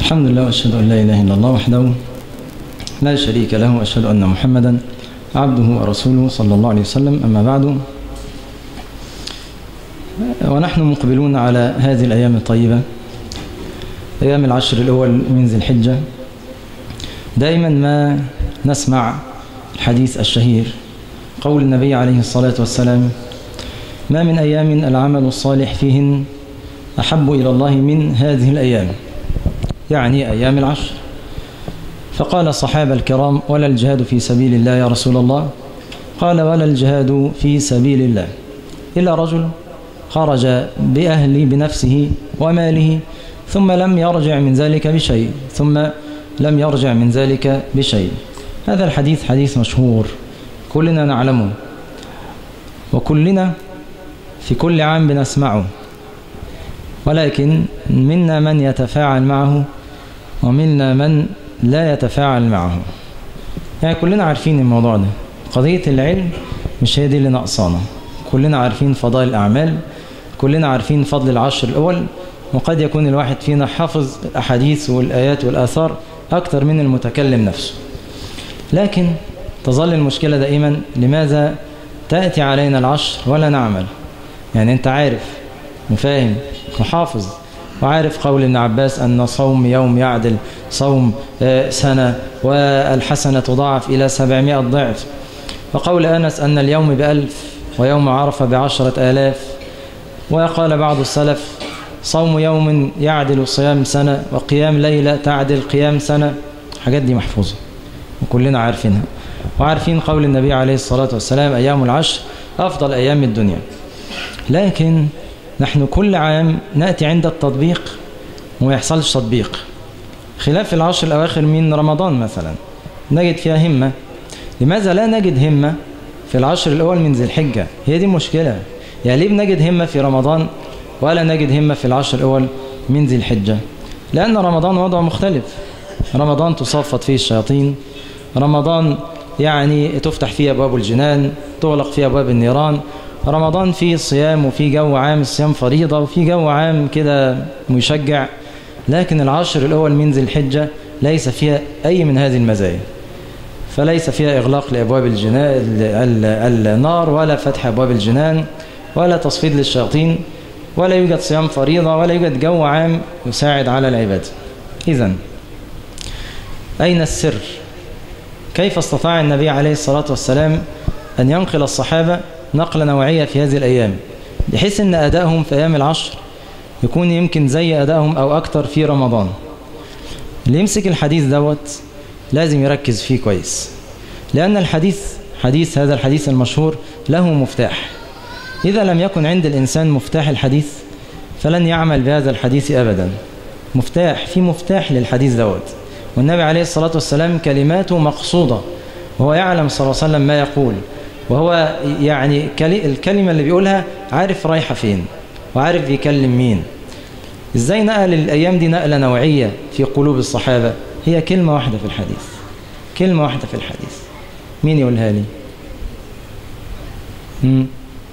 الحمد لله وأشهد أن لا إله إلا الله وحده لا شريك له وأشهد أن محمدا عبده ورسوله صلى الله عليه وسلم أما بعد ونحن مقبلون على هذه الأيام الطيبة أيام العشر الأول من ذي الحجة دائما ما نسمع الحديث الشهير قول النبي عليه الصلاة والسلام ما من أيام العمل الصالح فيهن أحب إلى الله من هذه الأيام يعني أيام العشر فقال الصحابة الكرام ولا الجهاد في سبيل الله يا رسول الله قال ولا الجهاد في سبيل الله إلا رجل خرج بأهله بنفسه وماله ثم لم يرجع من ذلك بشيء ثم لم يرجع من ذلك بشيء هذا الحديث حديث مشهور كلنا نعلمه وكلنا في كل عام بنسمعه ولكن منا من يتفاعل معه ومنا من لا يتفاعل معه يعني كلنا عارفين الموضوع ده قضية العلم مش هي دي اللي ناقصانا كلنا عارفين فضائل الأعمال كلنا عارفين فضل العشر الأول وقد يكون الواحد فينا حافظ الأحاديث والآيات والآثار أكثر من المتكلم نفسه لكن تظل المشكلة دائما لماذا تأتي علينا العشر ولا نعمل يعني أنت عارف وفاهم وحافظ وعارف قول ابن عباس أن صوم يوم يعدل صوم سنة والحسنة تضاعف إلى سبعمائة ضعف وقول أنس أن اليوم بألف ويوم عرفة بعشرة آلاف وقال بعض السلف صوم يوم يعدل صيام سنة وقيام ليلة تعدل قيام سنة حاجات دي محفوظة وكلنا عارفينها وعارفين قول النبي عليه الصلاة والسلام أيام العشر أفضل أيام الدنيا لكن نحن كل عام نأتي عند التطبيق وما يحصلش تطبيق خلاف العشر الأواخر من رمضان مثلا نجد فيها همة لماذا لا نجد همة في العشر الأول من ذي الحجة هي دي المشكلة يعني ليه بنجد همة في رمضان ولا نجد همة في العشر الأول من ذي الحجة لأن رمضان وضع مختلف رمضان تصفت فيه الشياطين رمضان يعني تفتح فيه أبواب الجنان تغلق فيه أبواب النيران رمضان فيه صيام وفيه جو عام الصيام فريضة وفيه جو عام كده مشجع لكن العشر الأول من ذي الحجة ليس فيها أي من هذه المزايا فليس فيها إغلاق لأبواب الجنان النار ولا فتح أبواب الجنان ولا تصفيد للشياطين ولا يوجد صيام فريضة ولا يوجد جو عام يساعد على العبادة إذا أين السر كيف استطاع النبي عليه الصلاة والسلام أن ينقل الصحابة نقلة نوعية في هذه الأيام بحيث أن أدائهم في أيام العشر يكون يمكن زي أدائهم أو أكتر في رمضان اللي يمسك الحديث دوت لازم يركز فيه كويس لأن الحديث حديث هذا الحديث المشهور له مفتاح إذا لم يكن عند الإنسان مفتاح الحديث فلن يعمل بهذا الحديث أبدا مفتاح في مفتاح للحديث دوت والنبي عليه الصلاة والسلام كلماته مقصودة وهو يعلم صلى الله عليه وسلم ما يقول وهو يعني الكلمة اللي بيقولها عارف رايحة فين وعارف بيكلم مين ازاي نقل الأيام دي نقلة نوعية في قلوب الصحابة هي كلمة واحدة في الحديث كلمة واحدة في الحديث مين يقولها لي مم.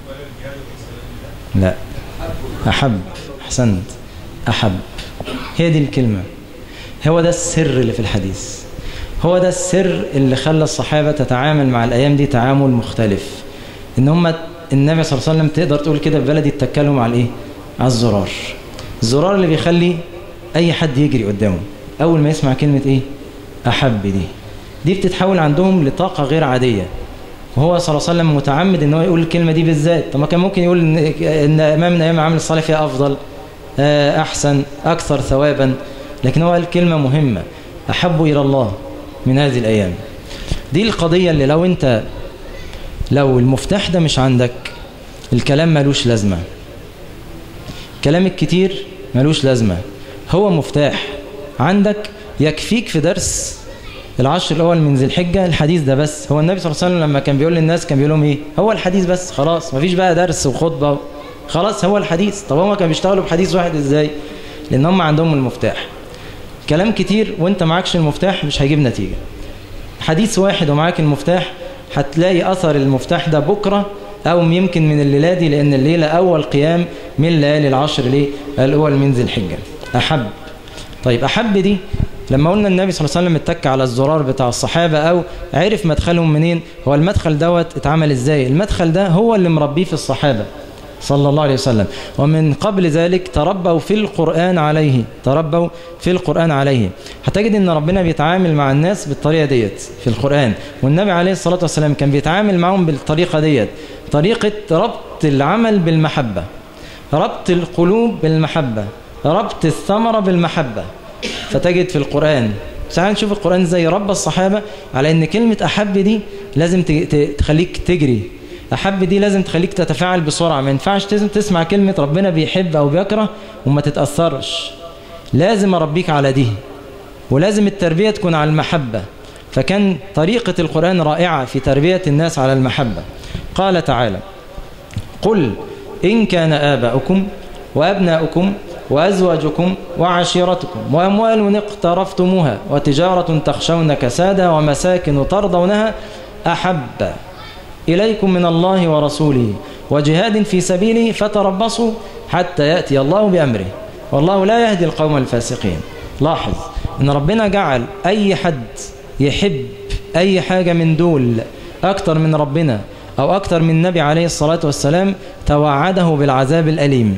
لا أحب أحسنت أحب هي دي الكلمة هو ده السر اللي في الحديث هو ده السر اللي خلى الصحابة تتعامل مع الأيام دي تعامل مختلف إن هم النبي صلى الله عليه وسلم تقدر تقول كده ببلدي اتكلهم على إيه؟ على الزرار الزرار اللي بيخلي أي حد يجري قدامه أول ما يسمع كلمة إيه؟ أحب دي دي بتتحول عندهم لطاقة غير عادية وهو صلى الله عليه وسلم متعمد ان هو يقول الكلمة دي بالذات طب ما كان ممكن يقول ان, إن امام من ايام العمل الصالح فيها افضل احسن اكثر ثوابا لكن هو قال كلمة مهمة احب الى الله من هذه الايام دي القضية اللي لو انت لو المفتاح ده مش عندك الكلام ملوش لازمة كلام الكتير ملوش لازمة هو مفتاح عندك يكفيك في درس العشر الأول من ذي الحجة الحديث ده بس هو النبي صلى الله عليه وسلم لما كان بيقول للناس كان بيقول لهم إيه هو الحديث بس خلاص مفيش بقى درس وخطبة خلاص هو الحديث طب هما كانوا بيشتغلوا بحديث واحد إزاي لأن هم عندهم المفتاح كلام كتير وانت معكش المفتاح مش هيجيب نتيجة حديث واحد ومعاك المفتاح هتلاقي أثر المفتاح ده بكرة أو يمكن من الليلة دي لأن الليلة أول قيام من ليالي العشر ليه الأول من ذي الحجة أحب طيب أحب دي لما قلنا النبي صلى الله عليه وسلم اتك على الزرار بتاع الصحابة أو عرف مدخلهم منين هو المدخل دوت اتعمل ازاي المدخل ده هو اللي مربيه في الصحابة صلى الله عليه وسلم ومن قبل ذلك تربوا في القرآن عليه تربوا في القرآن عليه هتجد ان ربنا بيتعامل مع الناس بالطريقة ديت في القرآن والنبي عليه الصلاة والسلام كان بيتعامل معهم بالطريقة ديت طريقة ربط العمل بالمحبة ربط القلوب بالمحبة ربط الثمرة بالمحبة فتجد في القرآن تعال نشوف القرآن ازاي رب الصحابة على ان كلمة أحب دي لازم تخليك تجري أحب دي لازم تخليك تتفاعل بسرعة ما ينفعش تسمع كلمة ربنا بيحب أو بيكره وما تتأثرش لازم أربيك على دي ولازم التربية تكون على المحبة فكان طريقة القرآن رائعة في تربية الناس على المحبة قال تعالى قل إن كان آباؤكم وأبناؤكم وأزواجكم وعشيرتكم وأموال اقترفتموها وتجارة تخشون كسادها ومساكن ترضونها أحب إليكم من الله ورسوله وجهاد في سبيله فتربصوا حتى يأتي الله بأمره والله لا يهدي القوم الفاسقين لاحظ أن ربنا جعل أي حد يحب أي حاجة من دول أكتر من ربنا أو أكتر من النبي عليه الصلاة والسلام توعده بالعذاب الأليم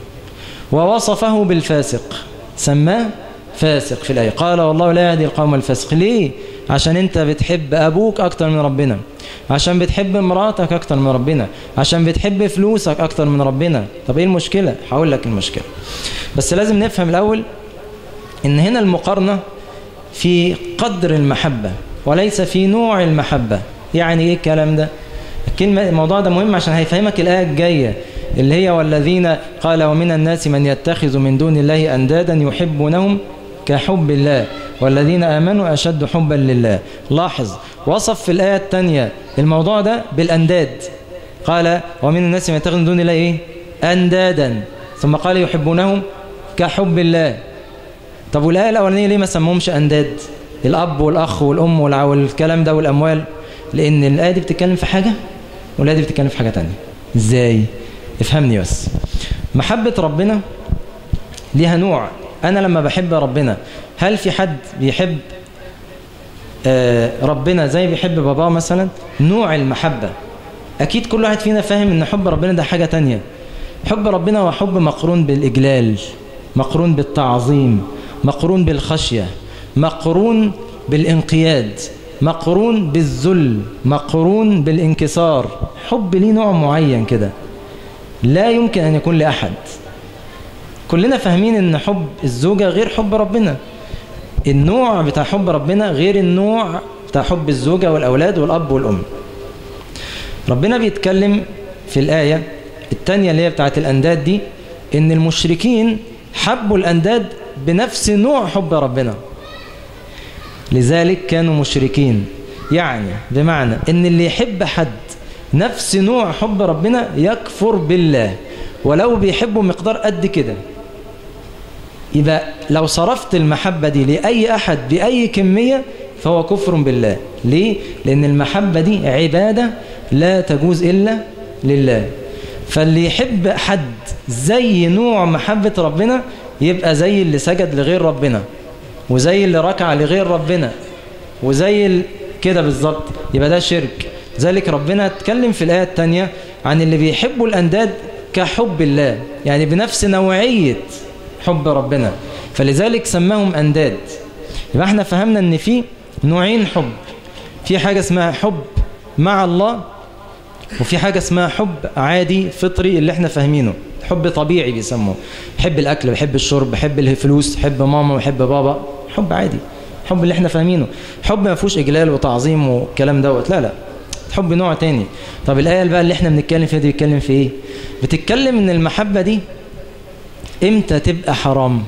ووصفه بالفاسق سماه فاسق في الآية قال والله لا يهدي القوم الفاسق ليه؟ عشان انت بتحب أبوك أكتر من ربنا عشان بتحب مراتك أكتر من ربنا عشان بتحب فلوسك أكتر من ربنا طب إيه المشكلة؟ هقول لك المشكلة بس لازم نفهم الأول إن هنا المقارنة في قدر المحبة وليس في نوع المحبة يعني إيه الكلام ده؟ الكلمة الموضوع ده مهم عشان هيفهمك الآية الجاية اللي هي والذين قال ومن الناس من يتخذ من دون الله أندادا يحبونهم كحب الله والذين آمنوا أشد حبا لله لاحظ وصف في الآية الثانية الموضوع ده بالأنداد قال ومن الناس من يتخذ من دون الله إيه؟ أندادا ثم قال يحبونهم كحب الله طب والآية الأولانية ليه ما سموهمش أنداد الأب والأخ والأم والكلام ده والأموال لأن الآية دي بتتكلم في حاجة والآية دي بتتكلم في حاجة تانية إزاي افهمني بس محبة ربنا ليها نوع أنا لما بحب ربنا هل في حد بيحب ربنا زي بيحب باباه مثلا نوع المحبة أكيد كل واحد فينا فاهم أن حب ربنا ده حاجة تانية حب ربنا هو حب مقرون بالإجلال مقرون بالتعظيم مقرون بالخشية مقرون بالانقياد مقرون بالذل مقرون بالانكسار حب ليه نوع معين كده لا يمكن أن يكون لأحد كلنا فاهمين أن حب الزوجة غير حب ربنا النوع بتاع حب ربنا غير النوع بتاع حب الزوجة والأولاد والأب والأم ربنا بيتكلم في الآية التانية اللي هي بتاعت الأنداد دي إن المشركين حبوا الأنداد بنفس نوع حب ربنا لذلك كانوا مشركين يعني بمعنى إن اللي يحب حد نفس نوع حب ربنا يكفر بالله ولو بيحبه مقدار قد كده يبقى لو صرفت المحبة دي لأي أحد بأي كمية فهو كفر بالله ليه؟ لأن المحبة دي عبادة لا تجوز إلا لله فاللي يحب حد زي نوع محبة ربنا يبقى زي اللي سجد لغير ربنا وزي اللي ركع لغير ربنا وزي ال... كده بالظبط يبقى ده شرك ذلك ربنا اتكلم في الآية الثانية عن اللي بيحبوا الأنداد كحب الله يعني بنفس نوعية حب ربنا فلذلك سماهم أنداد يبقى احنا فهمنا ان في نوعين حب في حاجة اسمها حب مع الله وفي حاجة اسمها حب عادي فطري اللي احنا فاهمينه حب طبيعي بيسموه بحب الأكل بحب الشرب بحب الفلوس بحب ماما بحب بابا حب عادي حب اللي احنا فاهمينه حب ما فيهوش إجلال وتعظيم والكلام دوت لا لا حب نوع تاني طب الآية بقى اللي احنا بنتكلم فيها دي بتتكلم في ايه بتتكلم ان المحبة دي امتى تبقى حرام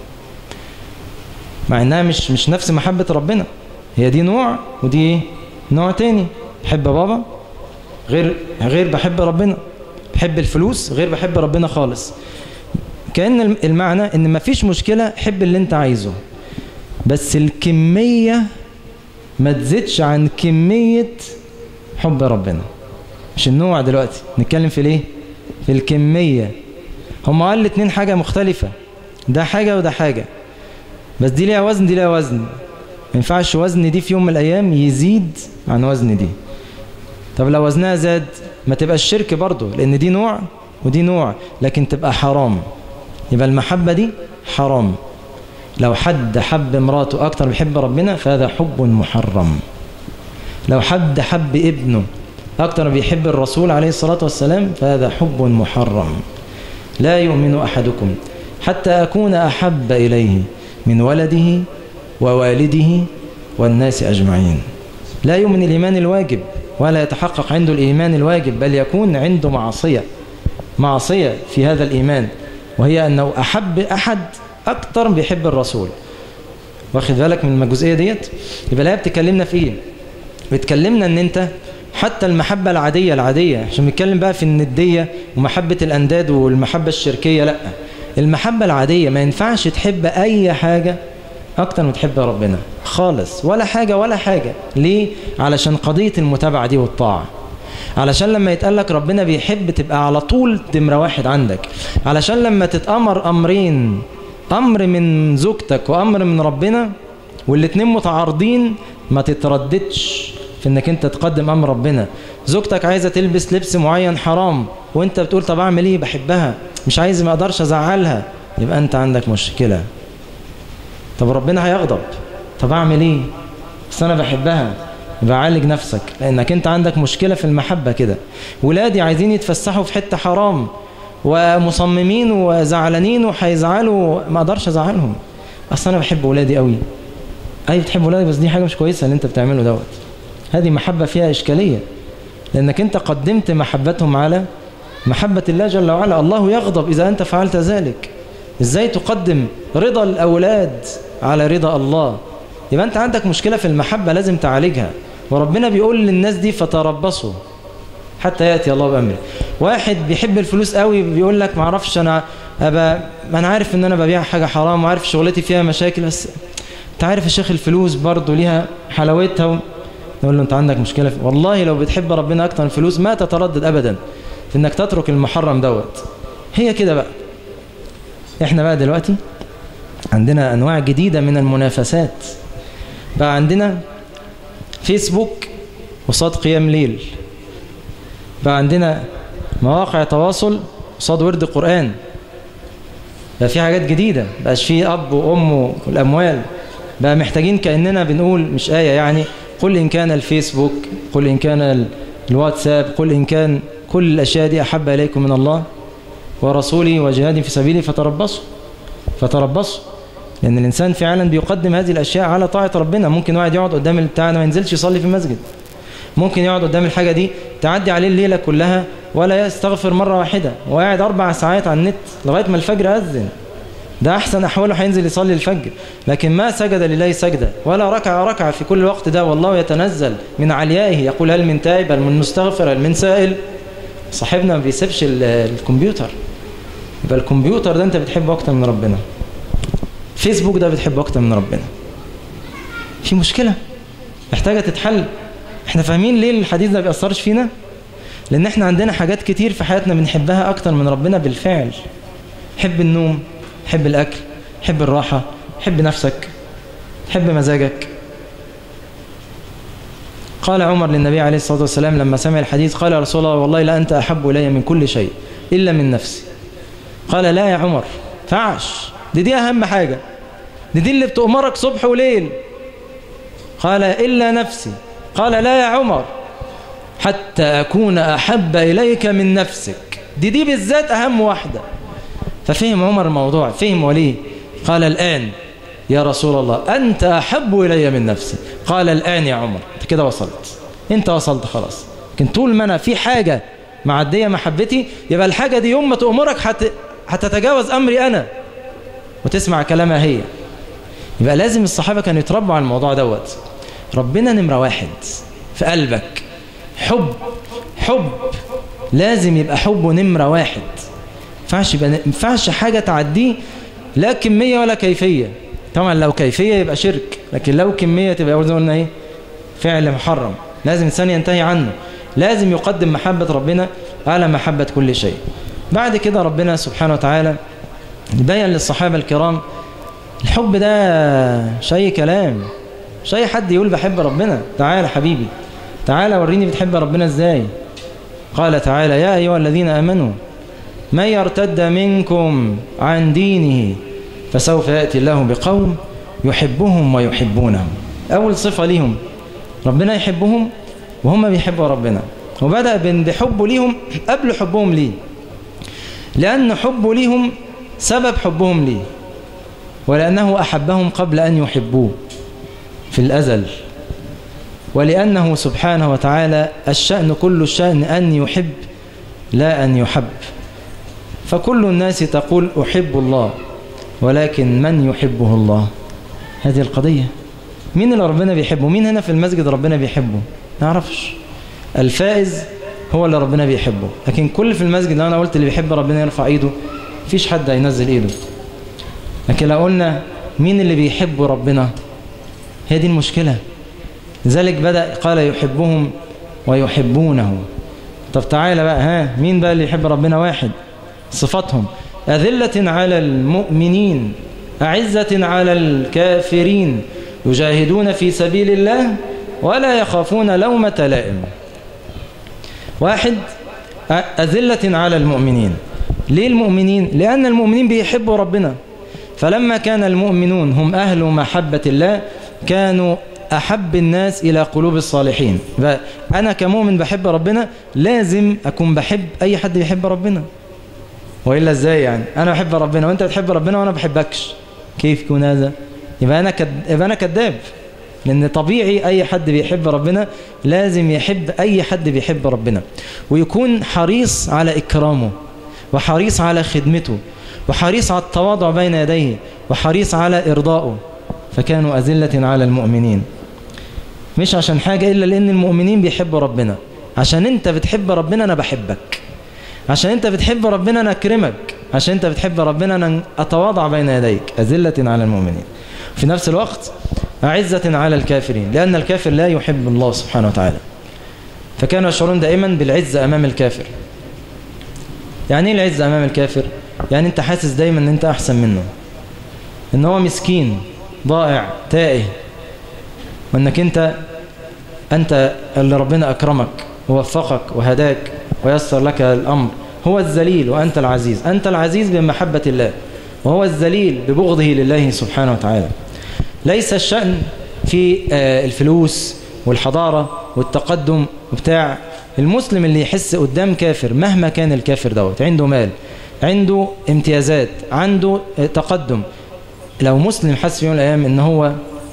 مع انها مش مش نفس محبة ربنا هي دي نوع ودي ايه نوع تاني بحب بابا غير غير بحب ربنا بحب الفلوس غير بحب ربنا خالص كأن المعنى ان مفيش مشكلة حب اللي انت عايزه بس الكمية ما تزيدش عن كمية حب ربنا مش النوع دلوقتي نتكلم في ليه في الكمية هم قال الاتنين حاجة مختلفة ده حاجة وده حاجة بس دي ليها وزن دي ليها وزن ما ينفعش وزن دي في يوم من الأيام يزيد عن وزن دي طب لو وزنها زاد ما تبقى الشرك برضه لأن دي نوع ودي نوع لكن تبقى حرام يبقى المحبة دي حرام لو حد حب امراته أكتر بيحب ربنا فهذا حب محرم لو حد حب ابنه أكتر بيحب الرسول عليه الصلاة والسلام فهذا حب محرم لا يؤمن أحدكم حتى أكون أحب إليه من ولده ووالده والناس أجمعين لا يؤمن الإيمان الواجب ولا يتحقق عنده الإيمان الواجب بل يكون عنده معصية معصية في هذا الإيمان وهي أنه أحب أحد أكتر بيحب الرسول واخد بالك من الجزئية ديت يبقى لا بتكلمنا في إيه بتكلمنا أن أنت حتى المحبة العادية العادية عشان بنتكلم بقى في الندية ومحبة الأنداد والمحبة الشركية لا المحبة العادية ما ينفعش تحب أي حاجة أكتر من تحب ربنا خالص ولا حاجة ولا حاجة ليه؟ علشان قضية المتابعة دي والطاعة علشان لما يتقال لك ربنا بيحب تبقى على طول نمرة واحد عندك علشان لما تتأمر أمرين أمر من زوجتك وأمر من ربنا والاتنين متعارضين ما تترددش في انك انت تقدم امر ربنا زوجتك عايزه تلبس لبس معين حرام وانت بتقول طب اعمل ايه بحبها مش عايز ما اقدرش ازعلها يبقى انت عندك مشكله طب ربنا هيغضب طب اعمل ايه بس انا بحبها يبقى عالج نفسك لانك انت عندك مشكله في المحبه كده ولادي عايزين يتفسحوا في حته حرام ومصممين وزعلانين وهيزعلوا ما اقدرش ازعلهم اصل انا بحب ولادي قوي اي بتحب ولادي بس دي حاجه مش كويسه اللي انت بتعمله دوت هذه محبة فيها إشكالية لأنك أنت قدمت محبتهم على محبة الله جل وعلا الله يغضب إذا أنت فعلت ذلك إزاي تقدم رضا الأولاد على رضا الله يبقى أنت عندك مشكلة في المحبة لازم تعالجها وربنا بيقول للناس دي فتربصوا حتى يأتي الله بأمره واحد بيحب الفلوس قوي بيقول لك معرفش أنا أبا ما أنا عارف إن أنا ببيع حاجة حرام وعارف شغلتي فيها مشاكل بس أنت عارف يا شيخ الفلوس برضه ليها حلاوتها نقول له انت عندك مشكلة في... والله لو بتحب ربنا اكتر من الفلوس ما تتردد ابدا في انك تترك المحرم دوت هي كده بقى احنا بقى دلوقتي عندنا انواع جديدة من المنافسات بقى عندنا فيسبوك وصاد قيام ليل بقى عندنا مواقع تواصل قصاد ورد قرآن بقى في حاجات جديدة بقاش في أب وأم والأموال بقى محتاجين كأننا بنقول مش آية يعني قل إن كان الفيسبوك قل إن كان الواتساب قل إن كان كل الأشياء دي أحب إليكم من الله ورسولي وجهاد في سبيلي فتربصوا فتربصوا لأن الإنسان فعلا بيقدم هذه الأشياء على طاعة ربنا ممكن واحد يقعد قدام البتاع ما ينزلش يصلي في المسجد ممكن يقعد قدام الحاجة دي تعدي عليه الليلة كلها ولا يستغفر مرة واحدة وقاعد أربع ساعات على النت لغاية ما الفجر أذن ده أحسن أحواله هينزل يصلي الفجر لكن ما سجد لله سجدة ولا ركع ركع في كل وقت ده والله يتنزل من عليائه يقول هل من تائب هل من مستغفر هل من سائل صاحبنا ما بيسيبش الكمبيوتر يبقى الكمبيوتر ده أنت بتحبه أكتر من ربنا فيسبوك ده بتحبه أكتر من ربنا في مشكلة محتاجة تتحل احنا فاهمين ليه الحديث ده بيأثرش فينا لأن احنا عندنا حاجات كتير في حياتنا بنحبها أكتر من ربنا بالفعل حب النوم حب الأكل حب الراحة حب نفسك حب مزاجك قال عمر للنبي عليه الصلاة والسلام لما سمع الحديث قال يا رسول الله والله لا أنت أحب إلي من كل شيء إلا من نفسي قال لا يا عمر فعش دي دي أهم حاجة دي دي اللي بتأمرك صبح وليل قال إلا نفسي قال لا يا عمر حتى أكون أحب إليك من نفسك دي دي بالذات أهم واحدة ففهم عمر الموضوع فهم وليه قال الآن يا رسول الله أنت أحب إلي من نفسي قال الآن يا عمر أنت كده وصلت أنت وصلت خلاص لكن طول ما أنا في حاجة معدية محبتي يبقى الحاجة دي يوم ما تأمرك حت... هتتجاوز أمري أنا وتسمع كلامها هي يبقى لازم الصحابة كانوا يتربوا على الموضوع دوت ربنا نمرة واحد في قلبك حب حب لازم يبقى حبه نمرة واحد ينفعش يبقى ينفعش حاجة تعديه لا كمية ولا كيفية طبعا لو كيفية يبقى شرك لكن لو كمية تبقى زي ما قلنا ايه فعل محرم لازم الإنسان ينتهي عنه لازم يقدم محبة ربنا على محبة كل شيء بعد كده ربنا سبحانه وتعالى بين للصحابة الكرام الحب ده شيء كلام مش اي حد يقول بحب ربنا تعالى حبيبي تعالى وريني بتحب ربنا ازاي قال تعالى يا ايها الذين امنوا من يرتد منكم عن دينه فسوف ياتي الله بقوم يحبهم ويحبونه اول صفه ليهم ربنا يحبهم وهم بيحبوا ربنا وبدا بحبه ليهم قبل حبهم ليه لان حبه ليهم سبب حبهم ليه ولانه احبهم قبل ان يحبوه في الأزل ولأنه سبحانه وتعالى الشأن كل الشأن أن يحب لا أن يحب فكل الناس تقول أحب الله ولكن من يحبه الله هذه القضية مين اللي ربنا بيحبه مين هنا في المسجد ربنا بيحبه نعرفش الفائز هو اللي ربنا بيحبه لكن كل في المسجد لو أنا قلت اللي بيحب ربنا يرفع إيده مفيش حد هينزل إيده لكن لو قلنا مين اللي بيحب ربنا هي دي المشكلة لذلك بدأ قال يحبهم ويحبونه طب تعالى بقى ها مين بقى اللي يحب ربنا واحد صفاتهم أذلة على المؤمنين أعزة على الكافرين يجاهدون في سبيل الله ولا يخافون لومة لائم واحد أذلة على المؤمنين ليه المؤمنين؟ لأن المؤمنين بيحبوا ربنا فلما كان المؤمنون هم أهل محبة الله كانوا أحب الناس إلى قلوب الصالحين أنا كمؤمن بحب ربنا لازم أكون بحب أي حد بيحب ربنا وإلا إزاي يعني أنا بحب ربنا وأنت بتحب ربنا وأنا بحبكش كيف يكون هذا يبقى أنا, كد... يبقى أنا كذاب لأن طبيعي أي حد بيحب ربنا لازم يحب أي حد بيحب ربنا ويكون حريص على إكرامه وحريص على خدمته وحريص على التواضع بين يديه وحريص على إرضائه فكانوا أذلة على المؤمنين مش عشان حاجة إلا لأن المؤمنين بيحبوا ربنا عشان أنت بتحب ربنا أنا بحبك عشان أنت بتحب ربنا أنا أكرمك عشان أنت بتحب ربنا أنا أتواضع بين يديك أذلة على المؤمنين في نفس الوقت أعزة على الكافرين لأن الكافر لا يحب الله سبحانه وتعالى فكانوا يشعرون دائما بالعزة أمام الكافر يعني ايه العزة أمام الكافر يعني أنت حاسس دايما أن أنت أحسن منه أن هو مسكين ضائع تائه وأنك أنت أنت اللي ربنا أكرمك ووفقك وهداك ويسر لك الأمر هو الذليل وأنت العزيز أنت العزيز بمحبة الله وهو الذليل ببغضه لله سبحانه وتعالى ليس الشأن في الفلوس والحضارة والتقدم وبتاع المسلم اللي يحس قدام كافر مهما كان الكافر دوت عنده مال عنده امتيازات عنده تقدم لو مسلم حس في يوم من الأيام ان هو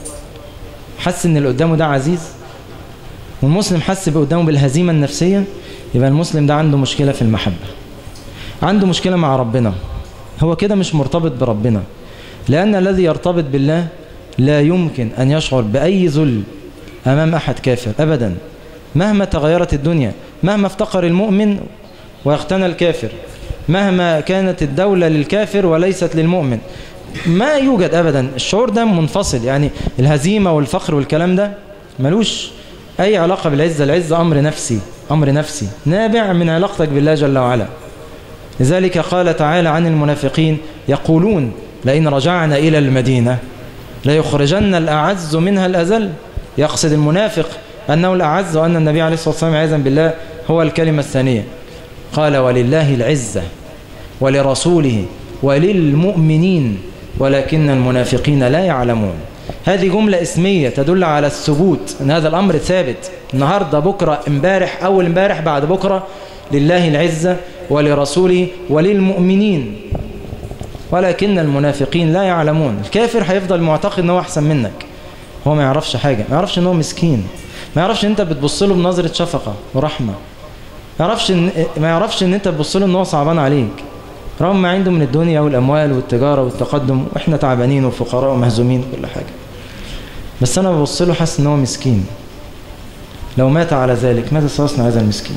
حس ان اللي قدامه ده عزيز والمسلم حس قدامه بالهزيمة النفسية يبقى المسلم ده عنده مشكلة في المحبة عنده مشكلة مع ربنا هو كده مش مرتبط بربنا لأن الذي يرتبط بالله لا يمكن أن يشعر بأي ذل أمام أحد كافر أبدا مهما تغيرت الدنيا مهما افتقر المؤمن واغتنى الكافر مهما كانت الدولة للكافر وليست للمؤمن ما يوجد أبدا الشعور ده منفصل يعني الهزيمة والفخر والكلام ده ملوش أي علاقة بالعزة العزة أمر نفسي أمر نفسي نابع من علاقتك بالله جل وعلا لذلك قال تعالى عن المنافقين يقولون لئن رجعنا إلى المدينة ليخرجن الأعز منها الأزل يقصد المنافق أنه الأعز وأن النبي عليه الصلاة والسلام عياذا بالله هو الكلمة الثانية قال ولله العزة ولرسوله وللمؤمنين ولكن المنافقين لا يعلمون هذه جملة اسمية تدل على الثبوت أن هذا الأمر ثابت النهاردة بكرة امبارح أول امبارح بعد بكرة لله العزة ولرسوله وللمؤمنين ولكن المنافقين لا يعلمون الكافر هيفضل معتقد أنه أحسن منك هو ما يعرفش حاجة ما يعرفش أنه مسكين ما يعرفش أن أنت بتبص له بنظرة شفقة ورحمة ما يعرفش إن ما يعرفش أن أنت تبص له أنه هو صعبان عليك رغم ما عنده من الدنيا والأموال والتجارة والتقدم وإحنا تعبانين وفقراء ومهزومين كل حاجة بس أنا ببص له حاسس أن هو مسكين لو مات على ذلك ماذا سيصنع هذا المسكين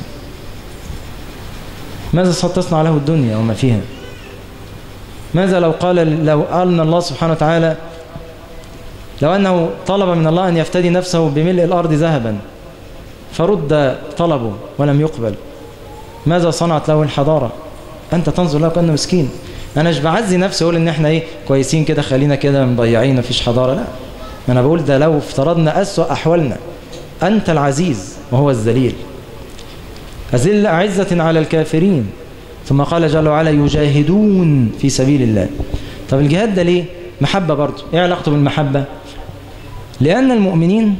ماذا ستصنع له الدنيا وما فيها ماذا لو قال لو قالنا الله سبحانه وتعالى لو أنه طلب من الله أن يفتدي نفسه بملء الأرض ذهبا فرد طلبه ولم يقبل ماذا صنعت له الحضارة أنت تنظر له كأنه مسكين انا مش بعزي نفسي اقول ان احنا ايه كويسين كده خلينا كده مضيعين مفيش حضاره لا انا بقول ده لو افترضنا اسوا احوالنا انت العزيز وهو الذليل أذل أعزة على الكافرين ثم قال جل وعلا يجاهدون في سبيل الله طب الجهاد ده ليه محبة برضه ايه علاقته بالمحبة لأن المؤمنين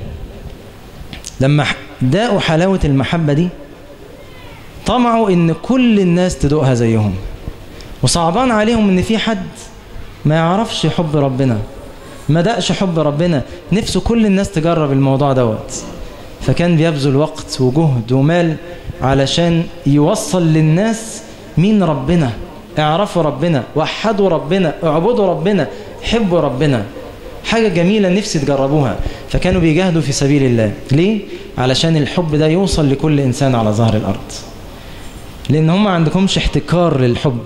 لما داقوا حلاوة المحبة دي طمعوا ان كل الناس تدوقها زيهم وصعبان عليهم ان في حد ما يعرفش حب ربنا ما دقش حب ربنا نفسه كل الناس تجرب الموضوع دوت فكان بيبذل وقت وجهد ومال علشان يوصل للناس مين ربنا اعرفوا ربنا وحدوا ربنا اعبدوا ربنا حبوا ربنا حاجة جميلة نفسي تجربوها فكانوا بيجاهدوا في سبيل الله ليه؟ علشان الحب ده يوصل لكل إنسان على ظهر الأرض لأن هم ما عندكمش احتكار للحب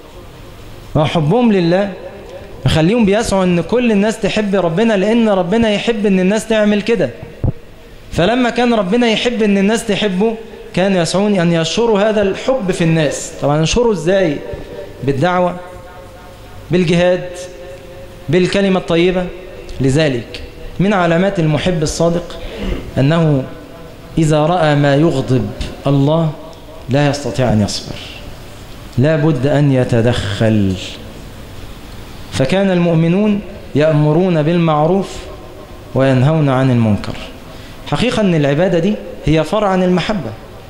وحبهم لله يخليهم بيسعوا ان كل الناس تحب ربنا لان ربنا يحب ان الناس تعمل كده فلما كان ربنا يحب ان الناس تحبه كان يسعون ان ينشروا هذا الحب في الناس طبعا ينشروا ازاي بالدعوة بالجهاد بالكلمة الطيبة لذلك من علامات المحب الصادق أنه إذا رأى ما يغضب الله لا يستطيع أن يصبر لا بد أن يتدخل فكان المؤمنون يأمرون بالمعروف وينهون عن المنكر حقيقة أن العبادة دي هي فرع عن المحبة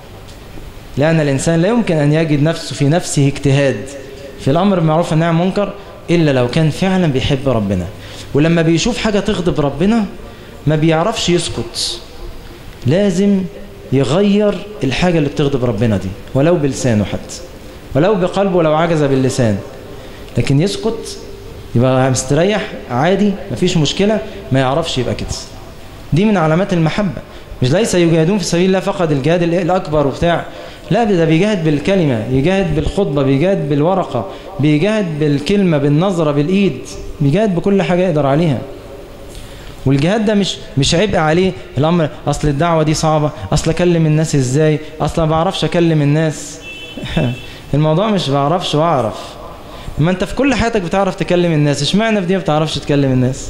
لأن الإنسان لا يمكن أن يجد نفسه في نفسه اجتهاد في الأمر بالمعروف والنهي عن المنكر إلا لو كان فعلا بيحب ربنا ولما بيشوف حاجة تغضب ربنا ما بيعرفش يسكت لازم يغير الحاجة اللي بتغضب ربنا دي ولو بلسانه حتى ولو بقلبه لو عجز باللسان لكن يسكت يبقى مستريح عادي مفيش مشكلة ما يعرفش يبقى كده دي من علامات المحبة مش ليس يجاهدون في سبيل الله فقط الجهاد الأكبر وبتاع لا ده بيجاهد بالكلمة يجاهد بالخطبة بيجاهد بالورقة بيجاهد بالكلمة بالنظرة بالإيد بيجاهد بكل حاجة يقدر عليها والجهاد ده مش مش عبء عليه الأمر أصل الدعوة دي صعبة أصل أكلم الناس إزاي أصل ما بعرفش أكلم الناس الموضوع مش بعرفش وأعرف ما أنت في كل حياتك بتعرف تكلم الناس اشمعنى في دي ما بتعرفش تكلم الناس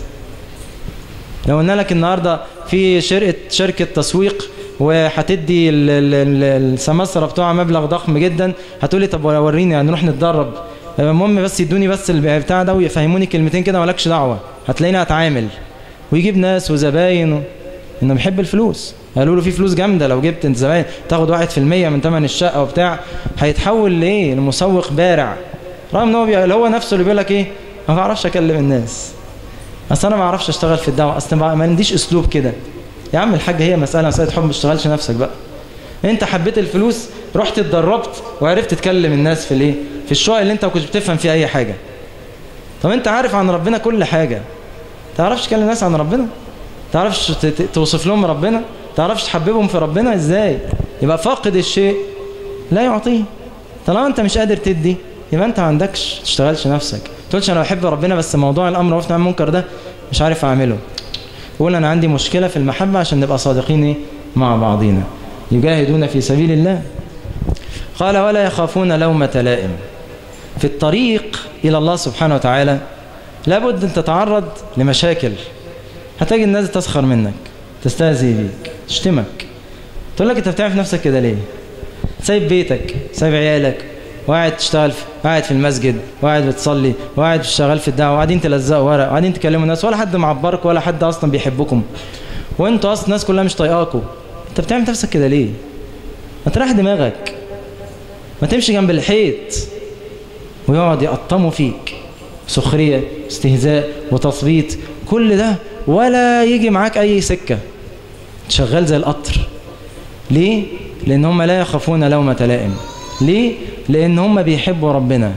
لو قلنا لك النهاردة في شركة شركة تسويق وهتدي السمسرة بتوعها مبلغ ضخم جدا هتقولي طب وريني هنروح نتدرب المهم بس يدوني بس البتاع ده ويفهموني كلمتين كده مالكش دعوة هتلاقيني هتعامل ويجيب ناس وزباين و... انه بيحب الفلوس قالوا له في فلوس جامدة لو جبت انت زباين تاخد واحد في المية من ثمن الشقة وبتاع هيتحول لايه لمسوق بارع رغم ان هو بي... هو نفسه اللي بيقول لك ايه ما بعرفش اكلم الناس اصل انا ما بعرفش اشتغل في الدعوه اصل ما عنديش اسلوب كده يا عم الحاج هي مساله مساله حب ما تشتغلش نفسك بقى انت حبيت الفلوس رحت اتدربت وعرفت تكلم الناس في الايه في الشقق اللي انت ما كنتش بتفهم فيه اي حاجه طب انت عارف عن ربنا كل حاجه تعرفش تكلم الناس عن ربنا تعرفش توصف لهم ربنا تعرفش تحببهم في ربنا ازاي يبقى فاقد الشيء لا يعطيه طالما انت مش قادر تدي يبقى انت ما عندكش تشتغلش نفسك تقولش انا بحب ربنا بس موضوع الامر وقفنا عن المنكر ده مش عارف اعمله قول انا عندي مشكلة في المحبة عشان نبقى صادقين ايه مع بعضينا يجاهدون في سبيل الله قال ولا يخافون لومة لائم في الطريق إلى الله سبحانه وتعالى لابد أن تتعرض لمشاكل هتجي الناس تسخر منك تستهزي بيك تشتمك تقول لك انت بتعمل في نفسك كده ليه سايب بيتك سايب عيالك وقاعد تشتغل في قاعد في المسجد وقاعد بتصلي وقاعد شغال في الدعوه وقاعدين تلزقوا ورق وقاعدين تكلموا الناس ولا حد معبرك ولا حد اصلا بيحبكم وانتوا اصلا الناس كلها مش طايقاكم انت بتعمل في نفسك كده ليه ما تريح دماغك ما تمشي جنب الحيط ويقعد يقطموا فيك سخريه استهزاء وتثبيط كل ده ولا يجي معاك اي سكه شغال زي القطر ليه لان هم لا يخافون لومه لائم ليه لان هم بيحبوا ربنا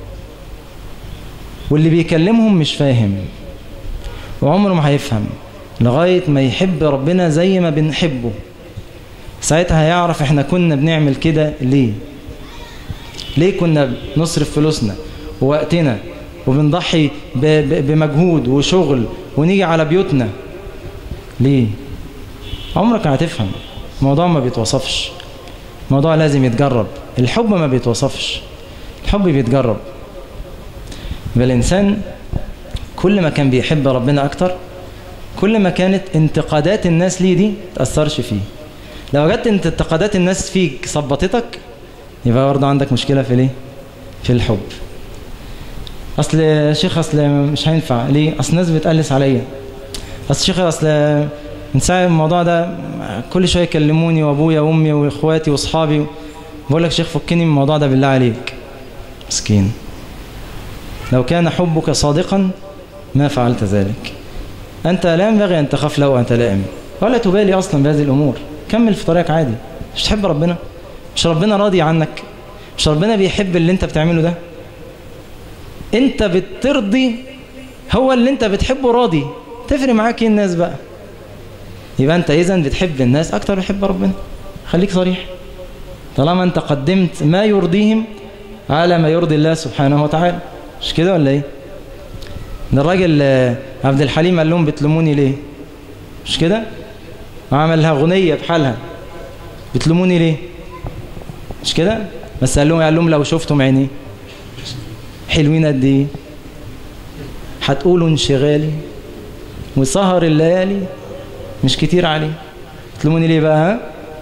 واللي بيكلمهم مش فاهم وعمره ما هيفهم لغاية ما يحب ربنا زي ما بنحبه ساعتها هيعرف احنا كنا بنعمل كده ليه ليه كنا بنصرف فلوسنا ووقتنا وبنضحي بمجهود وشغل ونيجي على بيوتنا ليه عمرك هتفهم الموضوع ما بيتوصفش الموضوع لازم يتجرب الحب ما بيتوصفش الحب بيتجرب يبقى الإنسان كل ما كان بيحب ربنا أكتر كل ما كانت انتقادات الناس ليه دي تأثرش فيه لو وجدت انت انتقادات الناس فيك صبطتك يبقى برضه عندك مشكلة في ليه في الحب اصل يا شيخ اصل مش هينفع ليه اصل الناس بتقلس عليا اصل شيخ اصل من ساعه الموضوع ده كل شويه يكلموني وابويا وامي واخواتي واصحابي بقول لك شيخ فكني من الموضوع ده بالله عليك مسكين لو كان حبك صادقا ما فعلت ذلك انت لا ينبغي ان تخاف لو انت لائم ولا تبالي اصلا بهذه الامور كمل في طريقك عادي مش تحب ربنا مش ربنا راضي عنك مش ربنا بيحب اللي انت بتعمله ده انت بترضي هو اللي انت بتحبه راضي تفرق معاك ايه الناس بقى يبقى انت اذا بتحب الناس اكتر بتحب ربنا خليك صريح طالما انت قدمت ما يرضيهم على ما يرضي الله سبحانه وتعالى مش كده ولا ايه ده الراجل عبد الحليم قال لهم بتلوموني ليه مش كده وعملها اغنيه بحالها بتلوموني ليه مش كده بس قال لهم قال لهم لو شفتم عيني حلوين قد ايه هتقولوا انشغالي وسهر الليالي مش كتير عليه تلوموني ليه بقى ها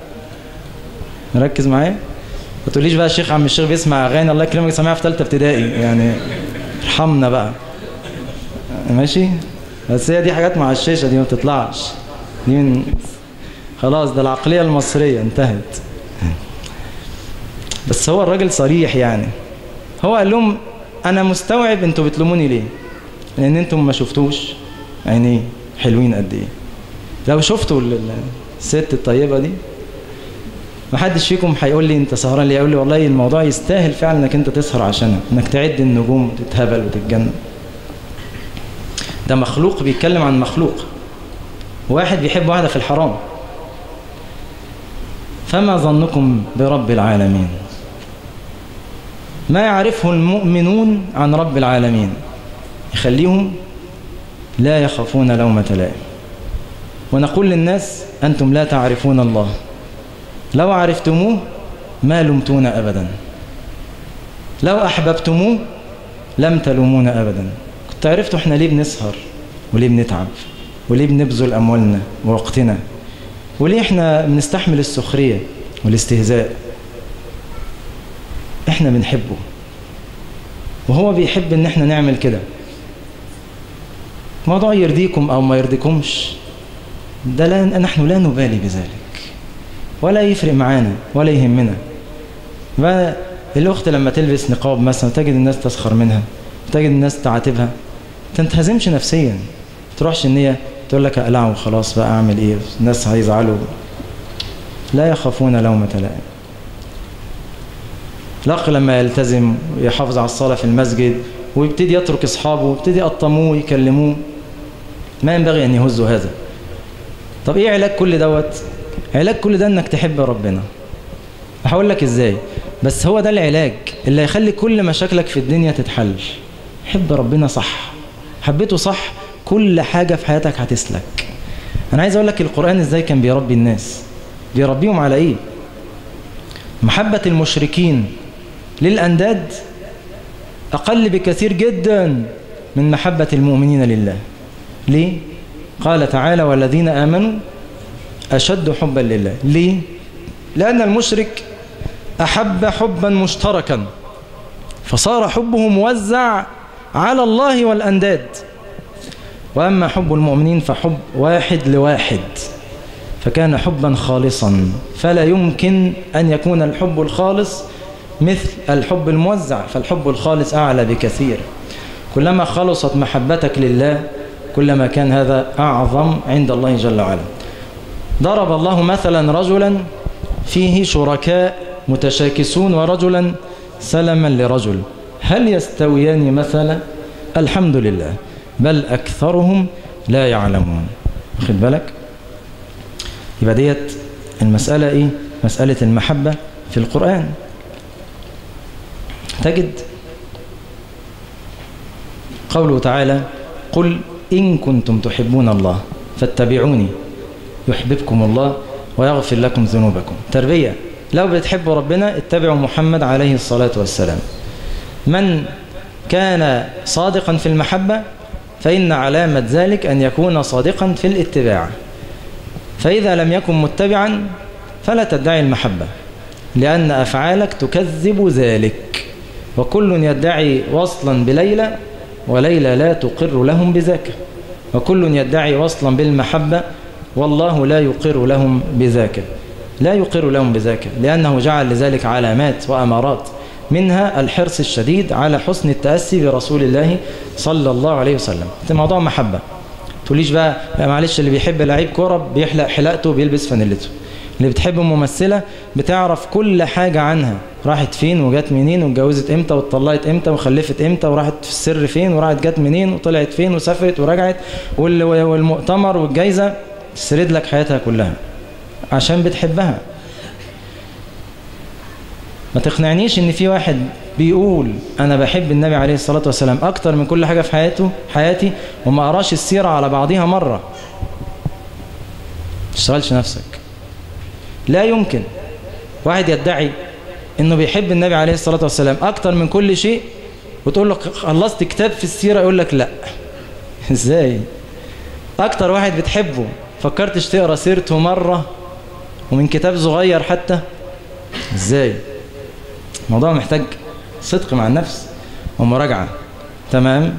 مركز معايا ما تقوليش بقى الشيخ عم الشيخ بيسمع اغاني الله يكرمك سامعها في ثالثه ابتدائي يعني ارحمنا بقى ماشي بس هي دي حاجات مع الشاشه دي ما بتطلعش دي من خلاص ده العقليه المصريه انتهت بس هو الراجل صريح يعني هو قال لهم انا مستوعب انتوا بتلوموني ليه لان انتم ما شفتوش عينيه حلوين قد ايه لو شفتوا الست الطيبه دي ما حدش فيكم هيقول لي انت سهران ليه يقول لي والله الموضوع يستاهل فعلا انك انت تسهر عشانها انك تعد النجوم وتتهبل وتتجنن ده مخلوق بيتكلم عن مخلوق واحد بيحب واحده في الحرام فما ظنكم برب العالمين ما يعرفه المؤمنون عن رب العالمين يخليهم لا يخافون لومة لائم ونقول للناس أنتم لا تعرفون الله لو عرفتموه ما لمتون أبدا لو أحببتموه لم تلومون أبدا كنت عرفتوا احنا ليه بنسهر وليه بنتعب وليه بنبذل أموالنا ووقتنا وليه احنا بنستحمل السخرية والاستهزاء احنا بنحبه وهو بيحب ان احنا نعمل كده موضوع يرضيكم او ما يرضيكمش ده لا نحن لا نبالي بذلك ولا يفرق معانا ولا يهمنا بقى الاخت لما تلبس نقاب مثلا تجد الناس تسخر منها تجد الناس تعاتبها تنتهزمش نفسيا تروحش ان هي تقول لك اقلعه وخلاص بقى اعمل ايه الناس هيزعلوا لا يخافون لومة لائم الأخ لما يلتزم ويحافظ على الصلاة في المسجد ويبتدي يترك أصحابه ويبتدي يقطموه ويكلموه ما ينبغي أن يهزوا هذا طب إيه علاج كل دوت علاج كل ده أنك تحب ربنا هقول لك إزاي بس هو ده العلاج اللي هيخلي كل مشاكلك في الدنيا تتحل حب ربنا صح حبيته صح كل حاجة في حياتك هتسلك أنا عايز أقول لك القرآن إزاي كان بيربي الناس بيربيهم على إيه محبة المشركين للأنداد أقل بكثير جدا من محبة المؤمنين لله ليه؟ قال تعالى والذين آمنوا أشد حبا لله ليه؟ لأن المشرك أحب حبا مشتركا فصار حبه موزع على الله والأنداد وأما حب المؤمنين فحب واحد لواحد فكان حبا خالصا فلا يمكن أن يكون الحب الخالص مثل الحب الموزع فالحب الخالص أعلى بكثير كلما خلصت محبتك لله كلما كان هذا أعظم عند الله جل وعلا ضرب الله مثلا رجلا فيه شركاء متشاكسون ورجلا سلما لرجل هل يستويان مثلا الحمد لله بل أكثرهم لا يعلمون خد بالك يبقى ديت المسألة إيه مسألة المحبة في القرآن تجد قوله تعالى قل إن كنتم تحبون الله فاتبعوني يحببكم الله ويغفر لكم ذنوبكم تربية لو بتحبوا ربنا اتبعوا محمد عليه الصلاة والسلام من كان صادقا في المحبة فإن علامة ذلك أن يكون صادقا في الاتباع فإذا لم يكن متبعا فلا تدعي المحبة لأن أفعالك تكذب ذلك وكل يدعي وصلا بليلى وليلى لا تقر لهم بذاك وكل يدعي وصلا بالمحبة والله لا يقر لهم بذاك لا يقر لهم بذاك لأنه جعل لذلك علامات وأمارات منها الحرص الشديد على حسن التأسي برسول الله صلى الله عليه وسلم ده موضوع محبة تقوليش بقى معلش اللي بيحب لعيب كرة بيحلق حلقته بيلبس فانيلته اللي بتحب ممثلة بتعرف كل حاجة عنها راحت فين وجات منين واتجوزت امتى واتطلقت امتى وخلفت امتى وراحت في السر فين وراحت جات منين وطلعت فين وسافرت ورجعت والمؤتمر والجايزة تسرد لك حياتها كلها عشان بتحبها ما تقنعنيش ان في واحد بيقول انا بحب النبي عليه الصلاة والسلام اكتر من كل حاجة في حياته حياتي وما قراش السيرة على بعضها مرة تشتغلش نفسك لا يمكن واحد يدعي انه بيحب النبي عليه الصلاة والسلام اكتر من كل شيء وتقول له خلصت كتاب في السيرة يقول لك لا ازاي اكتر واحد بتحبه فكرتش تقرا سيرته مرة ومن كتاب صغير حتى ازاي الموضوع محتاج صدق مع النفس ومراجعة تمام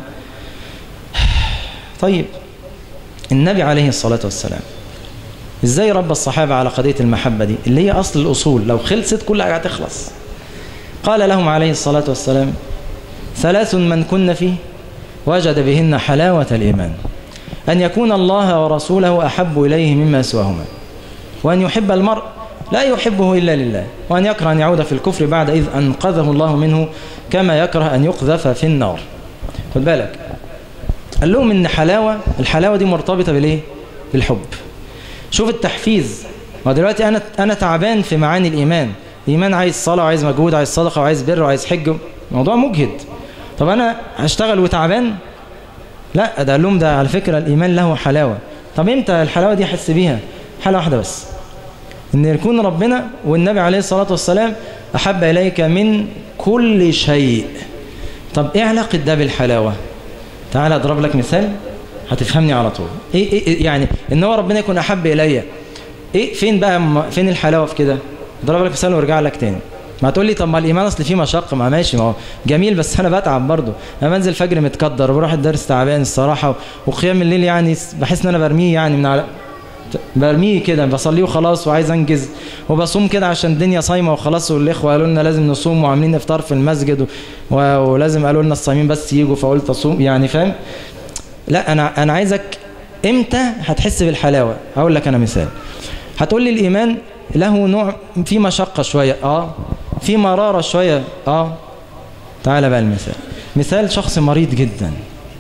طيب النبي عليه الصلاة والسلام ازاي رب الصحابة على قضية المحبة دي اللي هي أصل الأصول لو خلصت كل حاجة هتخلص قال لهم عليه الصلاة والسلام ثلاث من كن فيه وجد بهن حلاوة الإيمان أن يكون الله ورسوله أحب إليه مما سواهما وأن يحب المرء لا يحبه إلا لله وأن يكره أن يعود في الكفر بعد إذ أنقذه الله منه كما يكره أن يقذف في النار خد بالك قال لهم إن حلاوة الحلاوة دي مرتبطة بالإيه؟ بالحب شوف التحفيز ودلوقتي أنا أنا تعبان في معاني الإيمان الإيمان عايز صلاة وعايز مجهود وعايز صدقة وعايز بر وعايز حج موضوع مجهد طب أنا هشتغل وتعبان لا ده قال لهم ده على فكرة الإيمان له حلاوة طب إمتى الحلاوة دي أحس بيها حالة واحدة بس إن يكون ربنا والنبي عليه الصلاة والسلام أحب إليك من كل شيء طب إيه علاقة ده بالحلاوة تعال أضرب لك مثال هتفهمني على طول إيه, إيه, إيه يعني إن هو ربنا يكون أحب إلي إيه فين بقى فين الحلاوة في كده أضرب لك مثال وارجع لك تاني ما تقول لي طب ما الإيمان أصل فيه مشقة ما ماشي ما هو جميل بس أنا بتعب برضه أنا بنزل فجر متقدر وبروح الدرس تعبان الصراحة وقيام الليل يعني بحس إن أنا برميه يعني من على برميه كده بصليه وخلاص وعايز انجز وبصوم كده عشان الدنيا صايمه وخلاص والاخوه قالوا لنا لازم نصوم وعاملين افطار في المسجد و... ولازم قالوا لنا الصايمين بس يجوا فقلت اصوم يعني فاهم لا انا انا عايزك امتى هتحس بالحلاوه هقول لك انا مثال هتقول لي الايمان له نوع في مشقه شويه اه في مراره شويه اه تعالى بقى المثال مثال شخص مريض جدا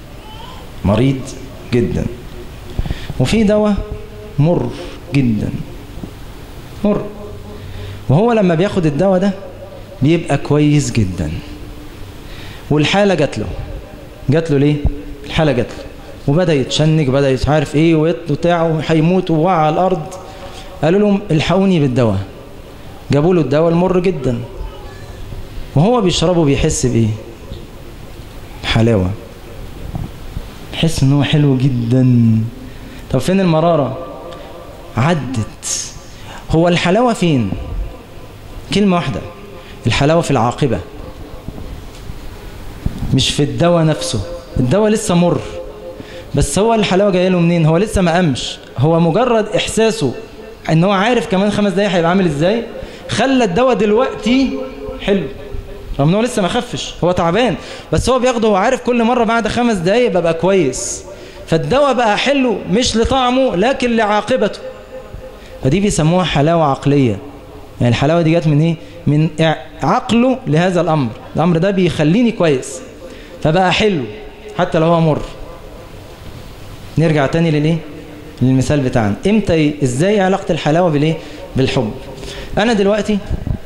مريض جدا وفي دواء مر جدا مر وهو لما بياخد الدواء ده بيبقى كويس جدا والحالة جات له جات له ليه الحالة جات له وبدأ يتشنج وبدأ يتعرف ايه وبتاعه هيموت ووقع على الارض قالوا لهم الحقوني بالدواء جابوا له الدواء المر جدا وهو بيشربه بيحس بايه حلاوة يحس ان هو حلو جدا طب فين المرارة عدت هو الحلاوة فين كلمة واحدة الحلاوة في العاقبة مش في الدواء نفسه الدواء لسه مر بس هو الحلاوة جايه له منين هو لسه ما قامش هو مجرد احساسه ان هو عارف كمان خمس دقايق هيبقى عامل ازاي خلى الدواء دلوقتي حلو رغم ان هو لسه ما خفش هو تعبان بس هو بياخده هو عارف كل مرة بعد خمس دقايق ببقى كويس فالدواء بقى حلو مش لطعمه لكن لعاقبته فدي بيسموها حلاوة عقلية يعني الحلاوة دي جت من ايه من عقله لهذا الأمر الأمر ده بيخليني كويس فبقى حلو حتى لو هو مر نرجع تاني لليه للمثال بتاعنا امتى ازاي علاقة الحلاوة بالايه بالحب انا دلوقتي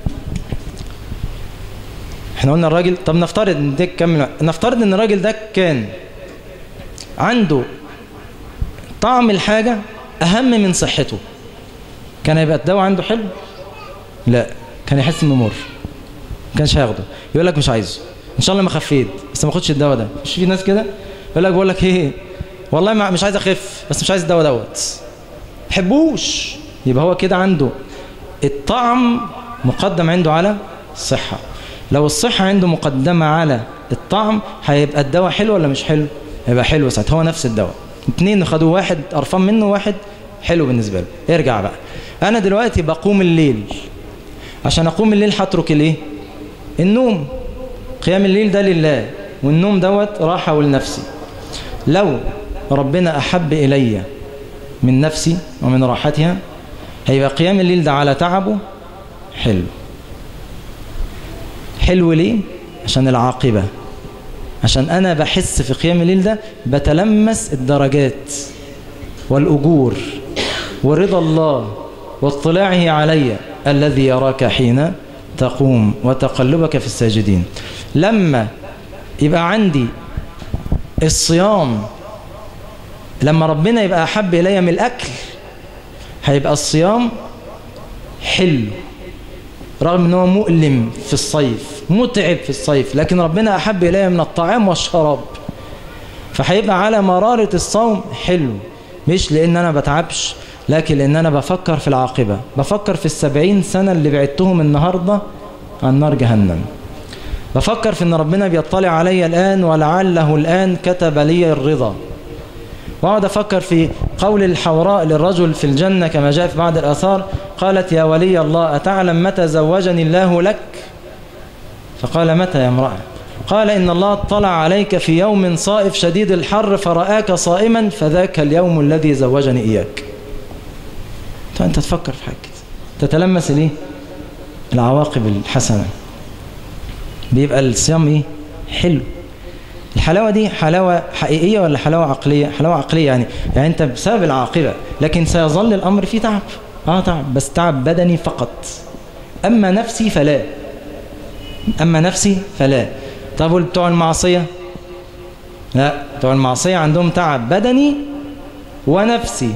احنا قلنا الراجل طب نفترض ان ده كمل نفترض ان الراجل ده كان عنده طعم الحاجة اهم من صحته كان هيبقى الدواء عنده حلو لا كان يحس انه مر ما كانش هياخده يقول لك مش عايزه ان شاء الله ما خفيت بس ما اخدش الدواء ده مش في ناس كده يقول لك بقول لك ايه والله ما مش عايز اخف بس مش عايز الدواء دوت بحبوش يبقى هو كده عنده الطعم مقدم عنده على الصحة لو الصحة عنده مقدمة على الطعم هيبقى الدواء حلو ولا مش حلو هيبقى حلو ساعتها هو نفس الدواء اتنين خدوا واحد قرفان منه واحد حلو بالنسبة له ارجع بقى انا دلوقتي بقوم الليل عشان اقوم الليل هترك الايه النوم قيام الليل ده لله والنوم دوت راحة ولنفسي لو ربنا أحب إلي من نفسي ومن راحتها هيبقى قيام الليل ده على تعبه حلو حلو ليه؟ عشان العاقبة عشان أنا بحس في قيام الليل ده بتلمس الدرجات والأجور ورضا الله واطلاعه علي الذي يراك حين تقوم وتقلبك في الساجدين لما يبقى عندي الصيام لما ربنا يبقى أحب إلي من الأكل هيبقى الصيام حلو رغم أنه مؤلم في الصيف متعب في الصيف لكن ربنا أحب إلي من الطعام والشراب فهيبقى على مرارة الصوم حلو مش لأن أنا بتعبش لكن لأن أنا بفكر في العاقبة بفكر في السبعين سنة اللي بعدتهم النهاردة عن نار جهنم بفكر في أن ربنا بيطلع علي الآن ولعله الآن كتب لي الرضا وأقعد أفكر في قول الحوراء للرجل في الجنة كما جاء في بعض الآثار قالت يا ولي الله أتعلم متى زوجني الله لك فقال متى يا امرأة قال إن الله اطلع عليك في يوم صائف شديد الحر فرآك صائما فذاك اليوم الذي زوجني إياك فأنت تفكر في حاجة تتلمس ليه العواقب الحسنة بيبقى الصيام ايه حلو الحلاوة دي حلاوة حقيقية ولا حلاوة عقلية حلاوة عقلية يعني يعني انت بسبب العاقبة لكن سيظل الامر فيه تعب اه تعب بس تعب بدني فقط اما نفسي فلا اما نفسي فلا طب بتوع المعصية لا بتوع المعصية عندهم تعب بدني ونفسي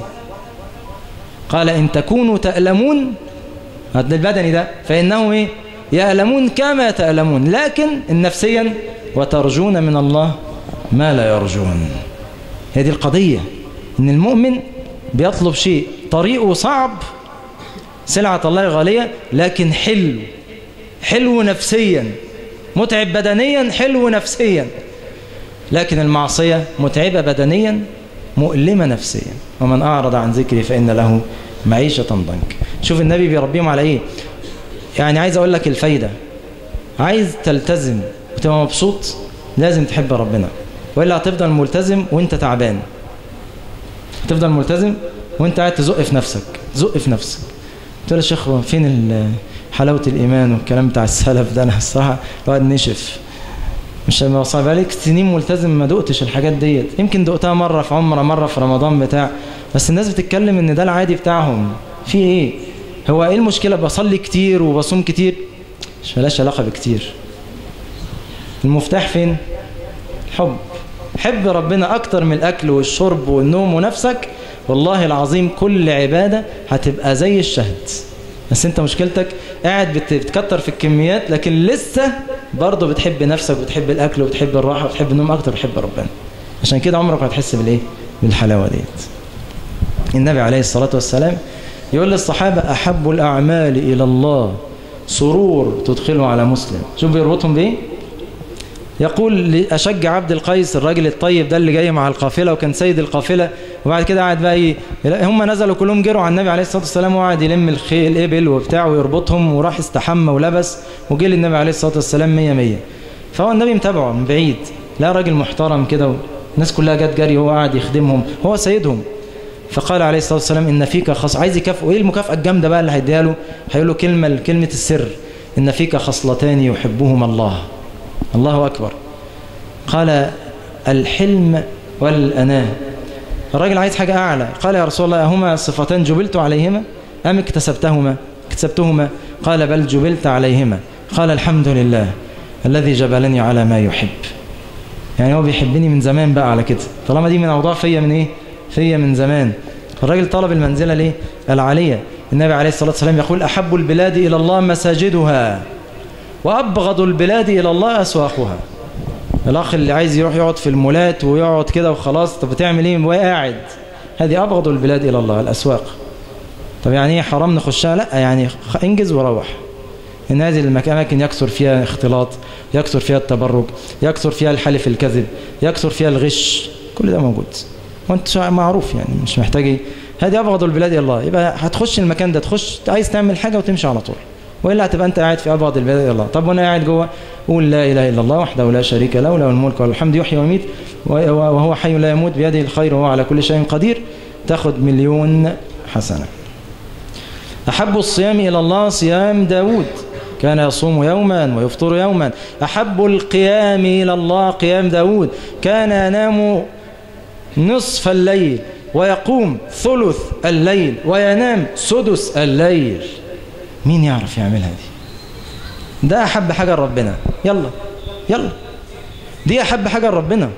قال إن تكونوا تألمون هذا البدني ده فإنه إيه يألمون كما تألمون لكن النفسيا وترجون من الله ما لا يرجون هذه القضية إن المؤمن بيطلب شيء طريقه صعب سلعة الله غالية لكن حلو حلو نفسيا متعب بدنيا حلو نفسيا لكن المعصية متعبة بدنيا مؤلمة نفسيا ومن أعرض عن ذكري فإن له معيشة ضنك شوف النبي بيربيهم على إيه يعني عايز أقول لك الفايدة عايز تلتزم وتبقى مبسوط لازم تحب ربنا وإلا هتفضل ملتزم وانت تعبان هتفضل ملتزم وانت قاعد تزق في نفسك تزق في نفسك تقول يا شيخ فين حلاوة الإيمان والكلام بتاع السلف ده أنا الصراحة الواحد نشف مش صعب بقالك سنين ملتزم ما دقتش الحاجات ديت يمكن دقتها مرة في عمرة مرة في رمضان بتاع بس الناس بتتكلم ان ده العادي بتاعهم في ايه هو ايه المشكلة بصلي كتير وبصوم كتير مش ملاش علاقة بكتير المفتاح فين حب حب ربنا اكتر من الاكل والشرب والنوم ونفسك والله العظيم كل عبادة هتبقى زي الشهد بس انت مشكلتك قاعد بتكتر في الكميات لكن لسه برضه بتحب نفسك وبتحب الاكل وبتحب الراحه وبتحب النوم اكتر بتحب ربنا عشان كده عمرك ما هتحس بالايه بالحلاوه ديت النبي عليه الصلاه والسلام يقول للصحابه احب الاعمال الى الله سرور تدخله على مسلم شوف بيربطهم بايه يقول أشج عبد القيس الراجل الطيب ده اللي جاي مع القافلة وكان سيد القافلة وبعد كده قاعد بقى ايه هم نزلوا كلهم جروا على النبي عليه الصلاة والسلام وقعد يلم الخيل الإبل وبتاع ويربطهم وراح استحمى ولبس وجه للنبي عليه الصلاة والسلام مية مية فهو النبي متابعه من بعيد لا راجل محترم كده الناس كلها جت جري وهو قاعد يخدمهم هو سيدهم فقال عليه الصلاة والسلام إن فيك خص عايز يكافئه إيه المكافأة الجامدة بقى اللي هيديها له هيقول له كلمة كلمة السر إن فيك خصلتان يحبهما الله الله أكبر قال الحلم والأناة الراجل عايز حاجة أعلى قال يا رسول الله هما صفتان جبلت عليهما أم اكتسبتهما اكتسبتهما قال بل جبلت عليهما قال الحمد لله الذي جبلني على ما يحب يعني هو بيحبني من زمان بقى على كده طالما دي من أوضاع فيا من إيه فيا من زمان الراجل طلب المنزلة ليه العالية النبي عليه الصلاة والسلام يقول أحب البلاد إلى الله مساجدها وأبغض البلاد إلى الله أسواقها الاخ اللي عايز يروح يقعد في المولات ويقعد كده وخلاص طب بتعمل ايه وقاعد هذه ابغض البلاد الى الله الاسواق طب يعني ايه حرام نخشها لا يعني انجز وروح ان هذه الاماكن يكثر فيها اختلاط يكثر فيها التبرج يكثر فيها الحلف الكذب يكثر فيها الغش كل ده موجود وانت معروف يعني مش محتاج هذه ابغض البلاد الى الله يبقى هتخش المكان ده تخش عايز تعمل حاجه وتمشي على طول والا هتبقى انت قاعد في ابغض البلاد الى الله طب وانا قاعد جوه قول لا اله الا الله وحده لا شريك له له الملك والحمد يحيي ويميت وهو حي لا يموت بيده الخير وهو على كل شيء قدير تاخد مليون حسنه احب الصيام الى الله صيام داود كان يصوم يوما ويفطر يوما أحب القيام إلى الله قيام داود كان ينام نصف الليل ويقوم ثلث الليل وينام سدس الليل مين يعرف يعملها دي ده أحب حاجة لربنا يلا يلا دي أحب حاجة لربنا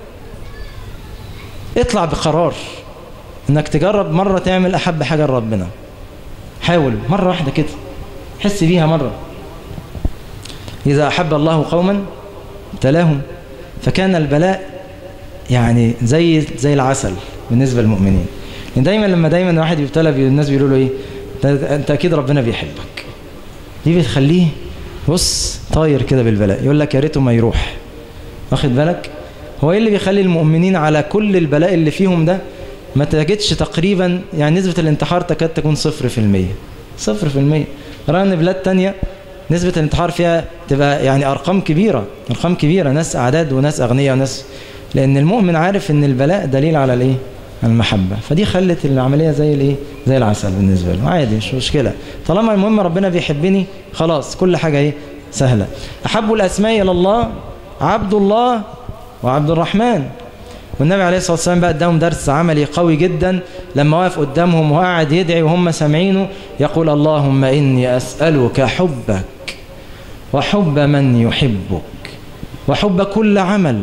اطلع بقرار انك تجرب مرة تعمل أحب حاجة لربنا حاول مرة واحدة كده حس بيها مرة إذا أحب الله قوما ابتلاهم فكان البلاء يعني زي زي العسل بالنسبة للمؤمنين يعني دايما لما دايما الواحد يبتلى الناس بيقولوا له ايه انت اكيد ربنا بيحبك دي بتخليه بص طاير كده بالبلاء يقول لك يا ريته ما يروح واخد بالك هو ايه اللي بيخلي المؤمنين على كل البلاء اللي فيهم ده ما تجدش تقريبا يعني نسبة الانتحار تكاد تكون صفر في المية صفر في المية رغم ان بلاد تانية نسبة الانتحار فيها تبقى يعني أرقام كبيرة أرقام كبيرة ناس أعداد وناس أغنياء وناس لأن المؤمن عارف أن البلاء دليل على الإيه؟ المحبة فدي خلت العملية زي الإيه؟ زي العسل بالنسبة له عادي مش مشكلة طالما المهم ربنا بيحبني خلاص كل حاجة إيه؟ سهلة أحب الأسماء إلى الله عبد الله وعبد الرحمن والنبي عليه الصلاة والسلام بقى اداهم درس عملي قوي جدا لما وقف قدامهم وقعد يدعي وهم سامعينه يقول اللهم إني أسألك حبك وحب من يحبك وحب كل عمل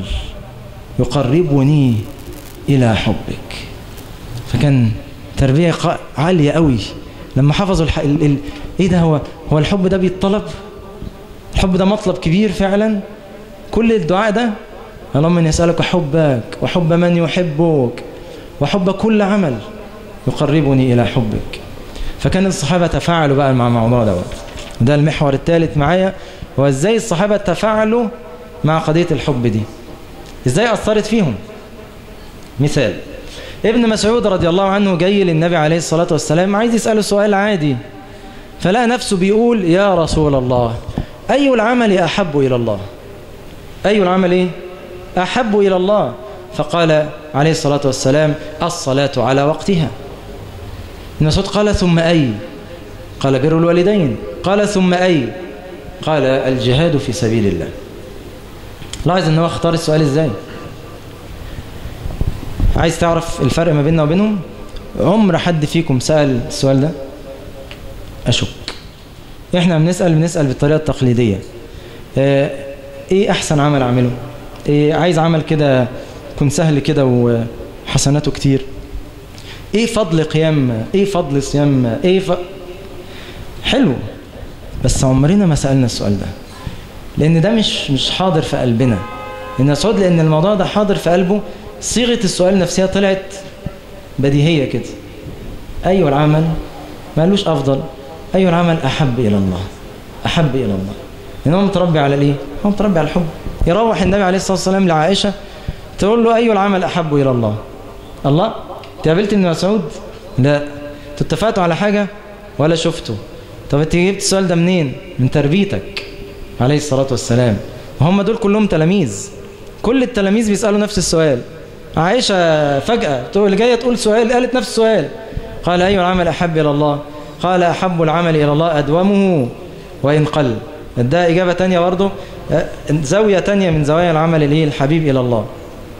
يقربني إلى حبك فكان تربية عالية قوي لما حفظوا الح... ال... ال... ايه ده هو هو الحب ده بيتطلب الحب ده مطلب كبير فعلا كل الدعاء ده اللهم اني اسالك حبك وحب من يحبك وحب كل عمل يقربني الى حبك فكان الصحابه تفاعلوا بقى مع الموضوع دوت وده المحور الثالث معايا هو ازاي الصحابه تفاعلوا مع قضيه الحب دي ازاي اثرت فيهم مثال ابن مسعود رضي الله عنه جاي للنبي عليه الصلاه والسلام عايز يساله سؤال عادي فلقى نفسه بيقول يا رسول الله اي العمل احب الى الله اي العمل ايه أحب إلى الله فقال عليه الصلاة والسلام الصلاة على وقتها مسعود قال ثم أي قال بر الوالدين قال ثم أي قال الجهاد في سبيل الله لاحظ ان هو اختار السؤال ازاي عايز تعرف الفرق ما بيننا وبينهم عمر حد فيكم سأل السؤال ده أشك احنا بنسأل بنسأل بالطريقة التقليدية اه ايه احسن عمل اعمله إيه عايز عمل كده يكون سهل كده وحسناته كتير ايه فضل قيام ايه فضل صيام ايه ف... حلو بس عمرنا ما سألنا السؤال ده لان ده مش مش حاضر في قلبنا لان سعود لان الموضوع ده حاضر في قلبه صيغة السؤال نفسها طلعت بديهية كده ايوه العمل ما قالوش افضل ايوه العمل احب الى الله احب الى الله لان هو متربي على الايه هو متربي على الحب يروح النبي عليه الصلاة والسلام لعائشة تقول له أي العمل أحب إلى الله الله تقابلت ابن مسعود لا اتفقتوا على حاجة ولا شفته طب انت جبت السؤال ده منين من تربيتك عليه الصلاة والسلام وهم دول كلهم تلاميذ كل التلاميذ بيسألوا نفس السؤال عائشة فجأة تقول جاية تقول سؤال قالت نفس السؤال قال أي العمل أحب إلى الله قال أحب العمل إلى الله أدومه وإن قل ده إجابة تانية برضه زاوية تانية من زوايا العمل اللي هي الحبيب إلى الله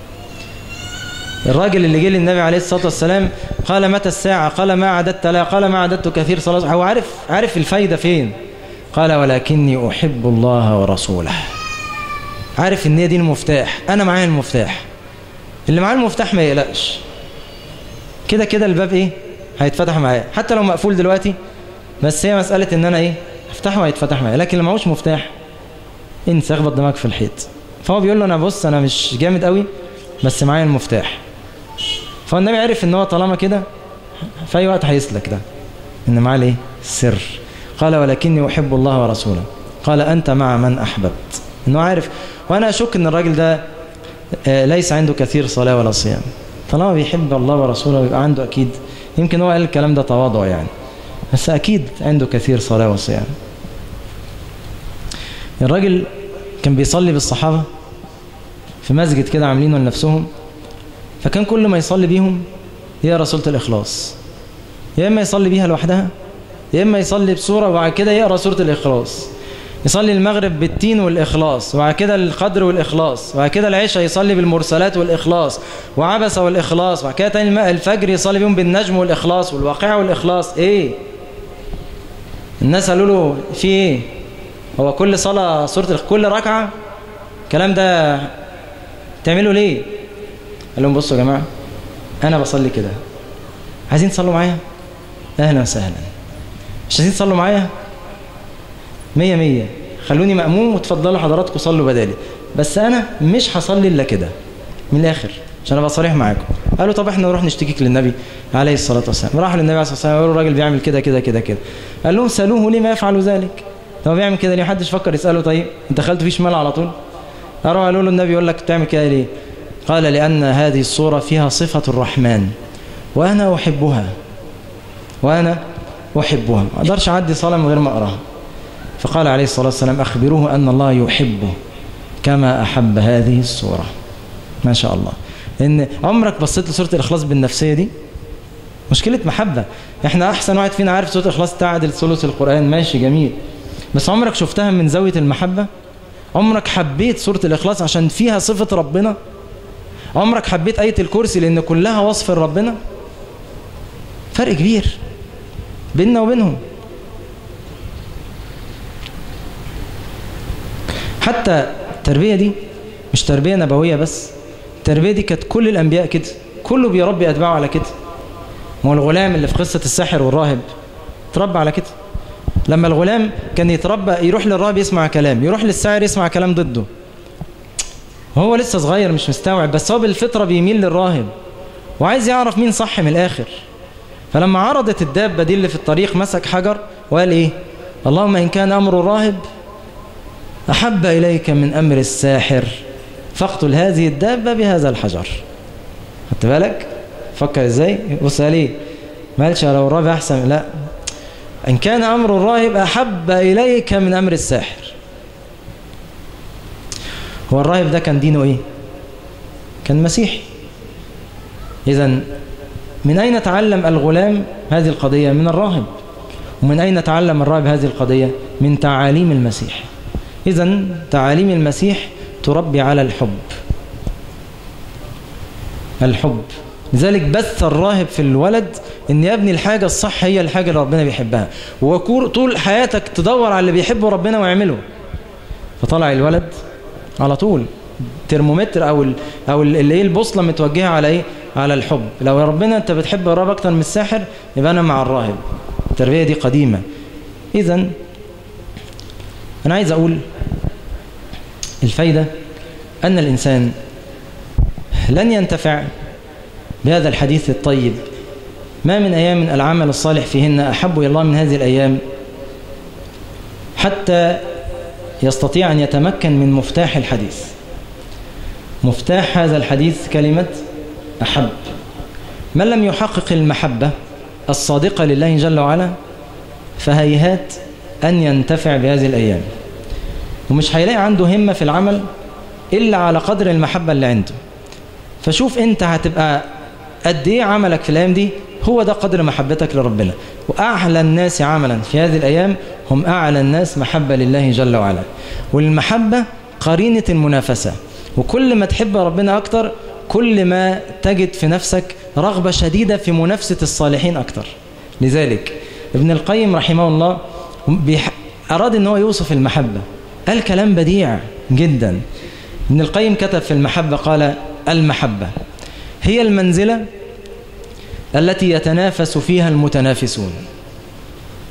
الراجل اللي جه للنبي عليه الصلاة والسلام قال متى الساعة قال ما عددت لا قال ما عددت كثير صلاة هو عارف عارف الفايدة فين قال ولكني أحب الله ورسوله عارف ان دي المفتاح انا معايا المفتاح اللي معاه المفتاح ما يقلقش كده كده الباب ايه هيتفتح معايا حتى لو مقفول دلوقتي بس هي مسألة ان انا ايه افتحه هيتفتح معايا لكن اللي معهوش مفتاح انسى اخبط دماغك في الحيط فهو بيقول له انا بص انا مش جامد قوي بس معايا المفتاح فالنبي عرف ان هو طالما كده في اي وقت هيسلك ده ان معاه الايه السر قال ولكني احب الله ورسوله قال انت مع من احببت انه عارف وانا اشك ان الراجل ده ليس عنده كثير صلاه ولا صيام طالما بيحب الله ورسوله يبقى عنده اكيد يمكن هو قال الكلام ده تواضع يعني بس اكيد عنده كثير صلاه وصيام الراجل كان بيصلي بالصحابه في مسجد كده عاملينه لنفسهم فكان كل ما يصلي بيهم يقرا سوره الاخلاص يا اما يصلي بيها لوحدها يا اما يصلي بسوره وبعد كده يقرا سوره الاخلاص يصلي المغرب بالتين والإخلاص وبعد كده القدر والإخلاص وبعد كده العشاء يصلي بالمرسلات والإخلاص وعبس والإخلاص وبعد كده تاني الفجر يصلي بيهم بالنجم والإخلاص والواقعة والإخلاص إيه الناس قالوا له في إيه هو كل صلاة سورة كل ركعة الكلام ده تعملوا ليه قال لهم بصوا يا جماعة أنا بصلي كده عايزين تصلوا معايا أهلا وسهلا مش عايزين تصلوا معايا مية مية خلوني مأموم وتفضلوا حضراتكم صلوا بدالي بس أنا مش هصلي إلا كده من الآخر عشان أبقى صريح معاكم قالوا طب إحنا نروح نشتكيك للنبي عليه الصلاة والسلام راحوا للنبي عليه الصلاة والسلام قالوا الراجل بيعمل كده كده كده كده قال لهم سألوه ليه ما يفعل ذلك طب بيعمل كده ليه محدش فكر يسأله طيب أنت دخلت فيه شمال على طول قالوا قالوا له النبي يقول لك بتعمل كده ليه قال لأن هذه الصورة فيها صفة الرحمن وأنا أحبها وأنا أحبها ما أقدرش أعدي صلاة من غير ما أقراها فقال عليه الصلاة والسلام أخبروه أن الله يحبه كما أحب هذه الصورة ما شاء الله إن عمرك بصيت لسورة الإخلاص بالنفسية دي مشكلة محبة إحنا أحسن واحد فينا عارف سورة الإخلاص تعدل ثلث القرآن ماشي جميل بس عمرك شفتها من زاوية المحبة عمرك حبيت سورة الإخلاص عشان فيها صفة ربنا عمرك حبيت آية الكرسي لأن كلها وصف ربنا فرق كبير بيننا وبينهم حتى التربية دي مش تربية نبوية بس التربية دي كانت كل الأنبياء كده كله بيربي أتباعه على كده ما هو الغلام اللي في قصة الساحر والراهب تربى على كده لما الغلام كان يتربى يروح للراهب يسمع كلام يروح للساحر يسمع كلام ضده وهو لسه صغير مش مستوعب بس هو بالفطرة بيميل للراهب وعايز يعرف مين صح من الآخر فلما عرضت الدابة دي اللي في الطريق مسك حجر وقال إيه اللهم إن كان أمر الراهب أحب إليك من أمر الساحر فاقتل هذه الدابة بهذا الحجر خدت بالك فكر إزاي بص عليه ما قالش لو الراهب أحسن لا إن كان أمر الراهب أحب إليك من أمر الساحر هو الراهب ده كان دينه إيه كان مسيحي إذا من أين تعلم الغلام هذه القضية من الراهب ومن أين تعلم الراهب هذه القضية من تعاليم المسيح إذا تعاليم المسيح تربي على الحب الحب لذلك بث الراهب في الولد ان يا ابني الحاجة الصح هي الحاجة اللي ربنا بيحبها وطول حياتك تدور على اللي بيحبه ربنا ويعمله فطلع الولد على طول ترمومتر او ال او اللي ايه البوصله متوجهه على ايه على الحب لو ربنا انت بتحب الراهب اكتر من الساحر يبقى انا مع الراهب التربيه دي قديمه اذا انا عايز اقول الفايده ان الانسان لن ينتفع بهذا الحديث الطيب ما من ايام من العمل الصالح فيهن احب الى الله من هذه الايام حتى يستطيع ان يتمكن من مفتاح الحديث مفتاح هذا الحديث كلمة أحب من لم يحقق المحبة الصادقة لله جل وعلا فهيهات أن ينتفع بهذه الأيام ومش هيلاقي عنده همة في العمل إلا على قدر المحبة اللي عنده فشوف أنت هتبقى قد إيه عملك في الأيام دي هو ده قدر محبتك لربنا وأعلى الناس عملا في هذه الأيام هم أعلى الناس محبة لله جل وعلا والمحبة قرينة المنافسة وكل ما تحب ربنا أكتر كل ما تجد في نفسك رغبة شديدة في منافسة الصالحين أكتر لذلك ابن القيم رحمه الله أراد أن هو يوصف المحبة قال كلام بديع جدا ابن القيم كتب في المحبة قال المحبة هي المنزلة التي يتنافس فيها المتنافسون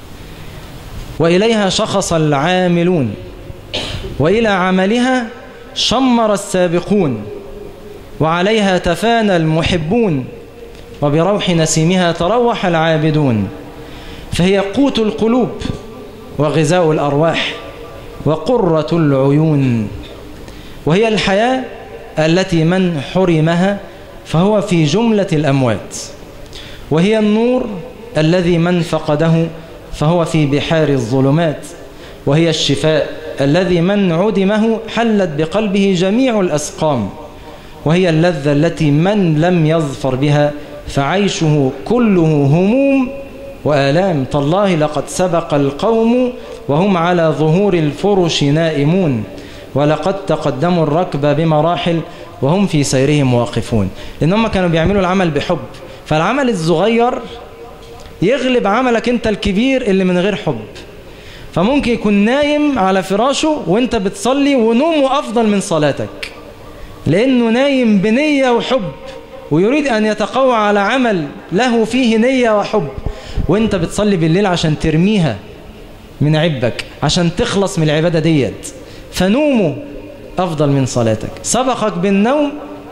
وإليها شخص العاملون وإلى عملها شمر السابقون وعليها تفانى المحبون وبروح نسيمها تروح العابدون فهي قوت القلوب وغذاء الأرواح وقرة العيون وهي الحياة التي من حرمها فهو في جملة الأموات وهي النور الذي من فقده فهو في بحار الظلمات وهي الشفاء الذي من عدمه حلت بقلبه جميع الأسقام وهي اللذة التي من لم يظفر بها فعيشه كله هموم وآلام تالله لقد سبق القوم وهم على ظهور الفرش نائمون ولقد تقدموا الركب بمراحل وهم في سيرهم واقفون لأنهم كانوا بيعملوا العمل بحب فالعمل الصغير يغلب عملك انت الكبير اللي من غير حب فممكن يكون نايم على فراشه وانت بتصلي ونومه أفضل من صلاتك لأنه نايم بنية وحب ويريد أن يتقوى على عمل له فيه نية وحب وانت بتصلي بالليل عشان ترميها من عبك عشان تخلص من العبادة ديت فنومه أفضل من صلاتك سبقك بالنوم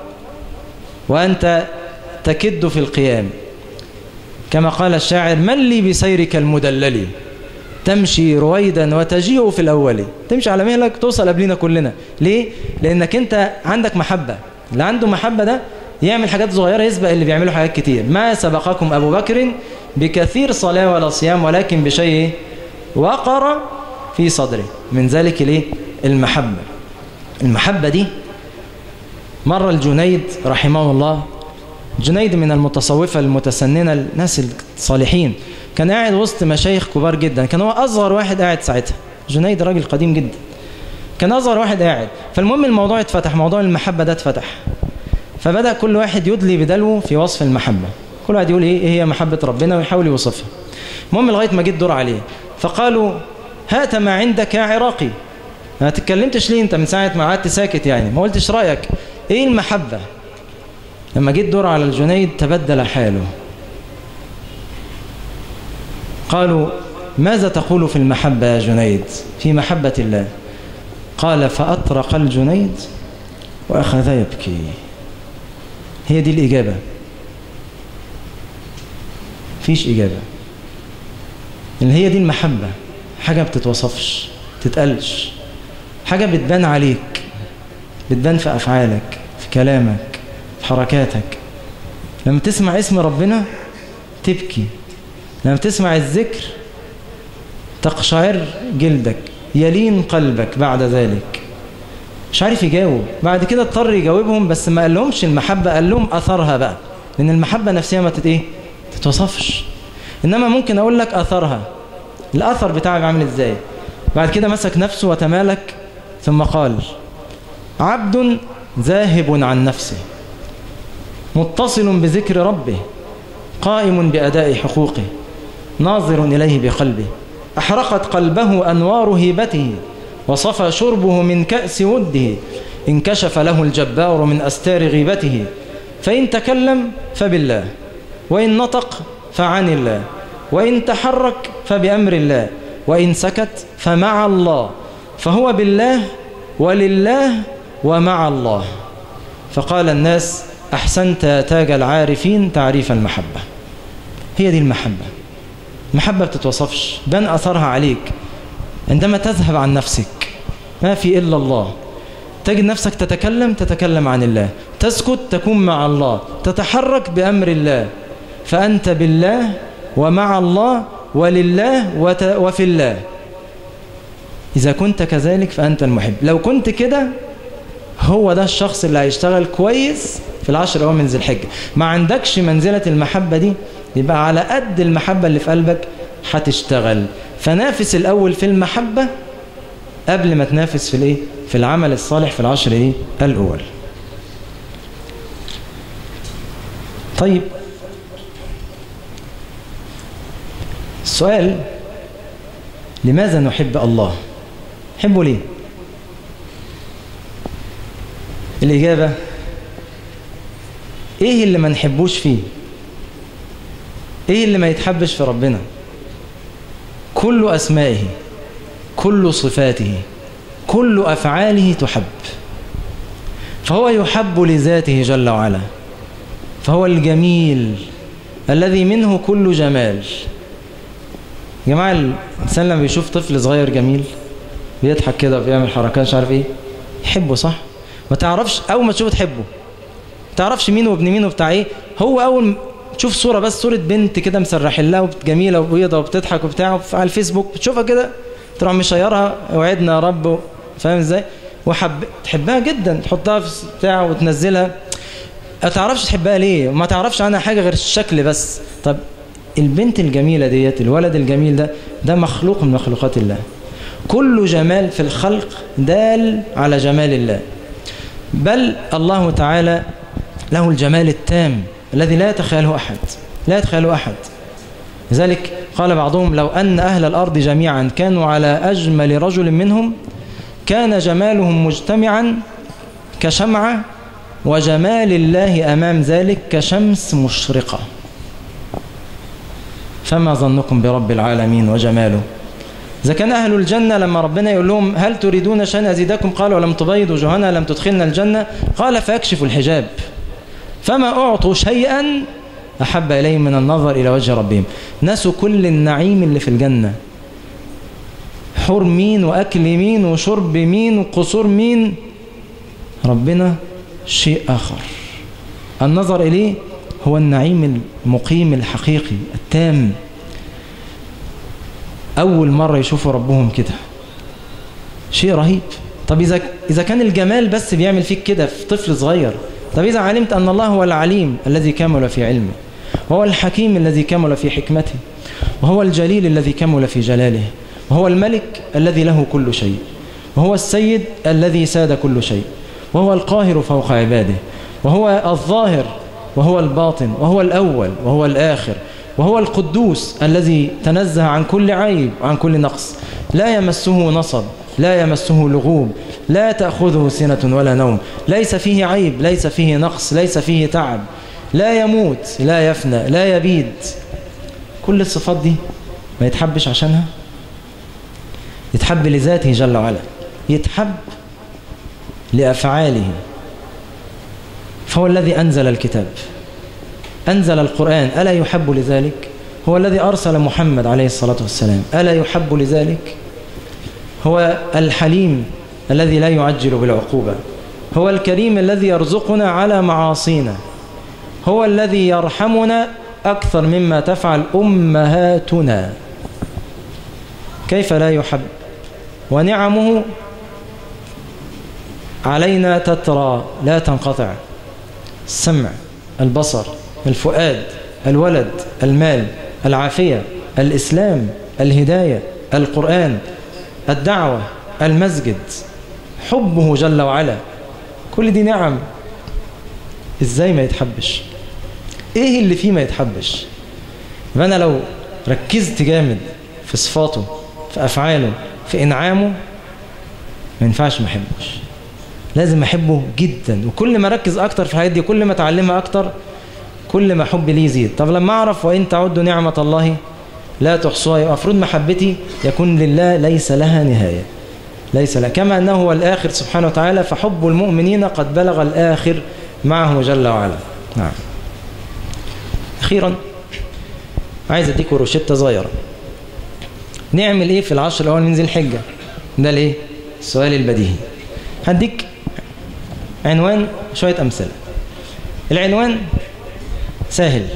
وأنت تكد في القيام كما قال الشاعر من لي بسيرك المدلل تمشي رويدا وتجيء في الأول تمشي على مهلك توصل قبلنا كلنا ليه؟ لأنك أنت عندك محبة اللي عنده محبة ده يعمل حاجات صغيرة يسبق اللي بيعملوا حاجات كتير ما سبقكم أبو بكر بكثير صلاة ولا صيام ولكن بشيء وقر في صدره من ذلك ليه؟ المحبة المحبة دي مر الجنيد رحمه الله جنيد من المتصوفة المتسننة الناس الصالحين كان قاعد وسط مشايخ كبار جدا كان هو أصغر واحد قاعد ساعتها جنيد راجل قديم جدا كان أصغر واحد قاعد فالمهم الموضوع اتفتح موضوع المحبة ده اتفتح فبدأ كل واحد يدلي بدلوه في وصف المحبة كل واحد يقول ايه, إيه هي محبة ربنا ويحاول يوصفها المهم لغاية ما جيت دور عليه فقالوا هات ما عندك يا عراقي ما تتكلمتش ليه انت من ساعة ما قعدت ساكت يعني ما قلتش رأيك ايه المحبة لما جيت دور على الجنيد تبدل حاله قالوا ماذا تقول في المحبة يا جنيد في محبة الله قال فأطرق الجنيد وأخذ يبكي هي دي الإجابة فيش إجابة اللي هي دي المحبة حاجة بتتوصفش تتقلش حاجة بتبان عليك بتبان في أفعالك في كلامك في حركاتك لما تسمع اسم ربنا تبكي لما تسمع الذكر تقشعر جلدك يلين قلبك بعد ذلك مش عارف يجاوب بعد كده اضطر يجاوبهم بس ما قال لهمش المحبة قال لهم أثرها بقى لأن المحبة نفسها ما تت ايه تتوصفش إنما ممكن أقول لك أثرها الأثر بتاعك عامل إزاي بعد كده مسك نفسه وتمالك ثم قال عبد ذاهب عن نفسه متصل بذكر ربه قائم بأداء حقوقه ناظر إليه بقلبه أحرقت قلبه أنوار هيبته وصفى شربه من كأس وده انكشف له الجبار من أستار غيبته فإن تكلم فبالله وإن نطق فعن الله وإن تحرك فبأمر الله وإن سكت فمع الله فهو بالله ولله ومع الله فقال الناس أحسنت يا تاج العارفين تعريف المحبة هي دي المحبة محبة بتتوصفش بان أثرها عليك عندما تذهب عن نفسك ما في إلا الله تجد نفسك تتكلم تتكلم عن الله تسكت تكون مع الله تتحرك بأمر الله فأنت بالله ومع الله ولله وفي الله إذا كنت كذلك فأنت المحب لو كنت كده هو ده الشخص اللي هيشتغل كويس في العشر أيام من ذي الحجة ما عندكش منزلة المحبة دي يبقى على قد المحبة اللي في قلبك هتشتغل فنافس الأول في المحبة قبل ما تنافس في الايه في العمل الصالح في العشر ايه الأول طيب السؤال لماذا نحب الله نحبه ليه الإجابة إيه اللي ما نحبوش فيه إيه اللي ما يتحبش في ربنا كل أسمائه كل صفاته كل أفعاله تحب فهو يحب لذاته جل وعلا فهو الجميل الذي منه كل جمال يا جماعة الإنسان لما بيشوف طفل صغير جميل بيضحك كده وبيعمل حركات مش عارف ايه يحبه صح ما تعرفش أول ما تشوفه تحبه ما تعرفش مين وابن مين وبتاع ايه هو أول تشوف صورة بس صورة بنت كده مسرحين لها جميلة وبيضة وبتضحك وبتاع على الفيسبوك بتشوفها كده تروح مشيرها وعدنا يا رب فاهم ازاي وحب تحبها جدا تحطها في بتاع وتنزلها ما تعرفش تحبها ليه ما تعرفش عنها حاجة غير الشكل بس طب البنت الجميلة ديت الولد الجميل ده ده مخلوق من مخلوقات الله كل جمال في الخلق دال على جمال الله بل الله تعالى له الجمال التام الذي لا يتخيله أحد لا يتخيله أحد لذلك قال بعضهم لو أن أهل الأرض جميعا كانوا على أجمل رجل منهم كان جمالهم مجتمعا كشمعة وجمال الله أمام ذلك كشمس مشرقة فما ظنكم برب العالمين وجماله إذا كان أهل الجنة لما ربنا يقول لهم هل تريدون شيئا أزيدكم قالوا لم تبيض وجهنا لم تدخلنا الجنة قال فيكشف الحجاب فما أعطوا شيئا أحب إليهم من النظر إلى وجه ربهم نسوا كل النعيم اللي في الجنة حور مين وأكل مين وشرب مين وقصور مين ربنا شيء آخر النظر إليه هو النعيم المقيم الحقيقي التام أول مرة يشوفوا ربهم كده شيء رهيب طب إذا, إذا كان الجمال بس بيعمل فيك كده في طفل صغير طب إذا علمت أن الله هو العليم الذي كمل في علمه وهو الحكيم الذي كمل في حكمته وهو الجليل الذي كمل في جلاله وهو الملك الذي له كل شيء وهو السيد الذي ساد كل شيء وهو القاهر فوق عباده وهو الظاهر وهو الباطن وهو الأول وهو الآخر وهو القدوس الذي تنزه عن كل عيب وعن كل نقص لا يمسه نصب لا يمسه لغوب لا تأخذه سنة ولا نوم ليس فيه عيب ليس فيه نقص ليس فيه تعب لا يموت لا يفنى لا يبيد كل الصفات دي ما يتحبش عشانها يتحب لذاته جل وعلا يتحب لأفعاله فهو الذي أنزل الكتاب أنزل القرآن ألا يحب لذلك هو الذي أرسل محمد عليه الصلاة والسلام ألا يحب لذلك هو الحليم الذي لا يعجل بالعقوبة هو الكريم الذي يرزقنا على معاصينا هو الذي يرحمنا أكثر مما تفعل أمهاتنا كيف لا يحب ونعمه علينا تترى لا تنقطع السمع البصر الفؤاد الولد المال العافية الإسلام الهداية القرآن الدعوة المسجد حبه جل وعلا كل دي نعم ازاي ما يتحبش ايه اللي فيه ما يتحبش فانا لو ركزت جامد في صفاته في افعاله في انعامه ما ينفعش ما احبوش لازم احبه جدا وكل ما اركز اكتر في الحاجات دي كل ما اتعلمها اكتر كل ما حبي ليه يزيد طب لما اعرف وان تعدوا نعمه الله لا تحصوها المفروض محبتي يكون لله ليس لها نهايه ليس لا كما أنه هو الآخر سبحانه وتعالى فحب المؤمنين قد بلغ الآخر معه جل وعلا نعم أخيرا عايز أديكم روشتة صغيرة نعمل إيه في العشر الأول من ذي الحجة ده الإيه السؤال البديهي هديك عنوان شوية أمثلة العنوان سهل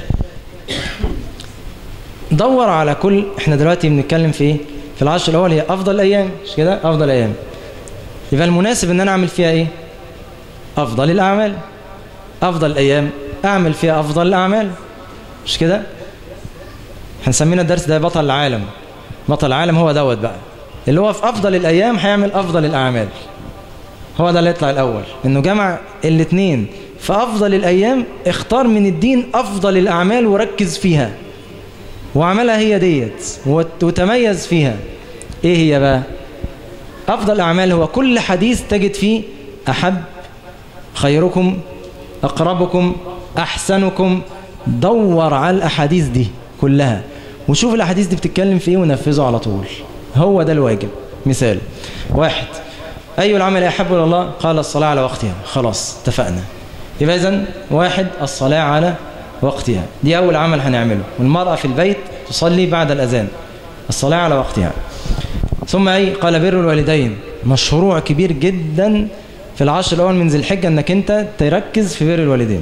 دور على كل احنا دلوقتي بنتكلم في ايه في العشر الاول هي افضل الايام مش كده افضل ايام يبقى المناسب ان انا اعمل فيها ايه افضل الاعمال افضل الايام اعمل فيها افضل الاعمال مش كده هنسمينا الدرس ده بطل العالم بطل العالم هو دوت بقى اللي هو في افضل الايام هيعمل افضل الاعمال هو ده اللي يطلع الاول انه جمع الاثنين في افضل الايام اختار من الدين افضل الاعمال وركز فيها وعملها هي ديت وتميز فيها ايه هي بقى افضل اعمال هو كل حديث تجد فيه احب خيركم اقربكم احسنكم دور على الاحاديث دي كلها وشوف الاحاديث دي بتتكلم في ايه ونفذه على طول هو ده الواجب مثال واحد أي العمل أحب إلى الله قال الصلاة على وقتها خلاص اتفقنا يبقى إذن واحد الصلاة على وقتها دي أول عمل هنعمله والمرأة في البيت تصلي بعد الأذان الصلاة على وقتها ثم أي قال بر الوالدين مشروع كبير جدا في العشر الأول من ذي الحجة أنك أنت تركز في بر الوالدين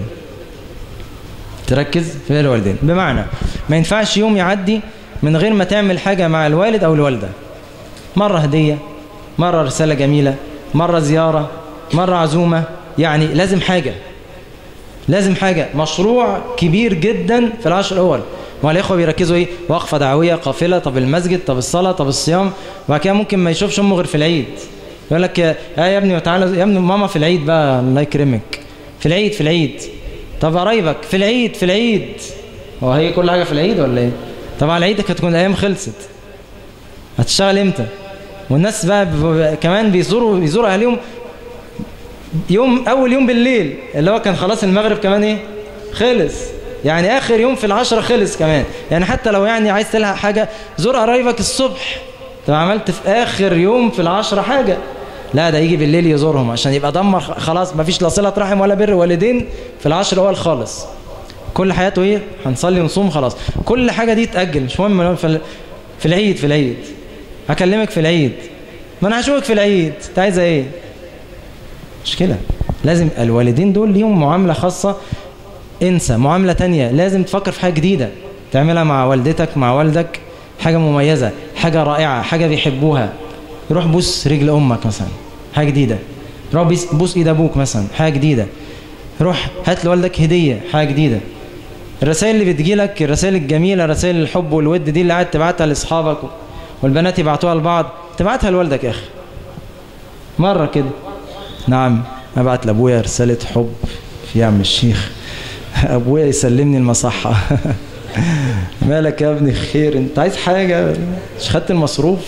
تركز في بر الوالدين بمعنى ما ينفعش يوم يعدي من غير ما تعمل حاجة مع الوالد أو الوالدة مرة هدية مرة رسالة جميلة مرة زيارة مرة عزومة يعني لازم حاجة لازم حاجة مشروع كبير جدا في العشر الأول والإخوة بيركزوا إيه وقفة دعوية قافلة طب المسجد طب الصلاة طب الصيام وبعد كده ممكن ما يشوفش أمه غير في العيد يقول لك يا يا ابني وتعالى يا ابني ماما في العيد بقى الله يكرمك في العيد في العيد طب قرايبك في العيد في العيد هو هي كل حاجة في العيد ولا إيه طبعا عيدك هتكون الأيام خلصت هتشتغل إمتى والناس بقى ب- كمان بيزوروا بيزوروا أهليهم يوم أول يوم بالليل اللي هو كان خلاص المغرب كمان إيه خلص يعني آخر يوم في العشرة خلص كمان يعني حتى لو يعني عايز تلحق حاجة زور قرايبك الصبح طب عملت في آخر يوم في العشرة حاجة لا ده يجي بالليل يزورهم عشان يبقى دمر خ- خلاص مفيش لا صلة رحم ولا بر والدين في العشر الأول خالص كل حياته ايه هنصلي ونصوم خلاص كل حاجة دي تأجل مش مهم في ال- في العيد في العيد هكلمك في العيد ما انا هشوفك في العيد انت عايزه ايه مشكلة لازم الوالدين دول ليهم معاملة خاصة انسى معاملة تانية لازم تفكر في حاجة جديدة تعملها مع والدتك مع والدك حاجة مميزة حاجة رائعة حاجة بيحبوها روح بوس رجل أمك مثلا حاجة جديدة روح بيس- بوس إيد أبوك مثلا حاجة جديدة روح هات لوالدك هدية حاجة جديدة الرسائل اللي بتجيلك الرسائل الجميلة رسائل الحب والود دي اللي قاعد تبعتها لأصحابك والبنات يبعتوها لبعض تبعتها لوالدك يا أخي مرة كده نعم أبعت لأبويا رسالة حب في عم الشيخ أبويا يسلمني المصحة مالك يا ابني خير انت عايز حاجة مش خدت المصروف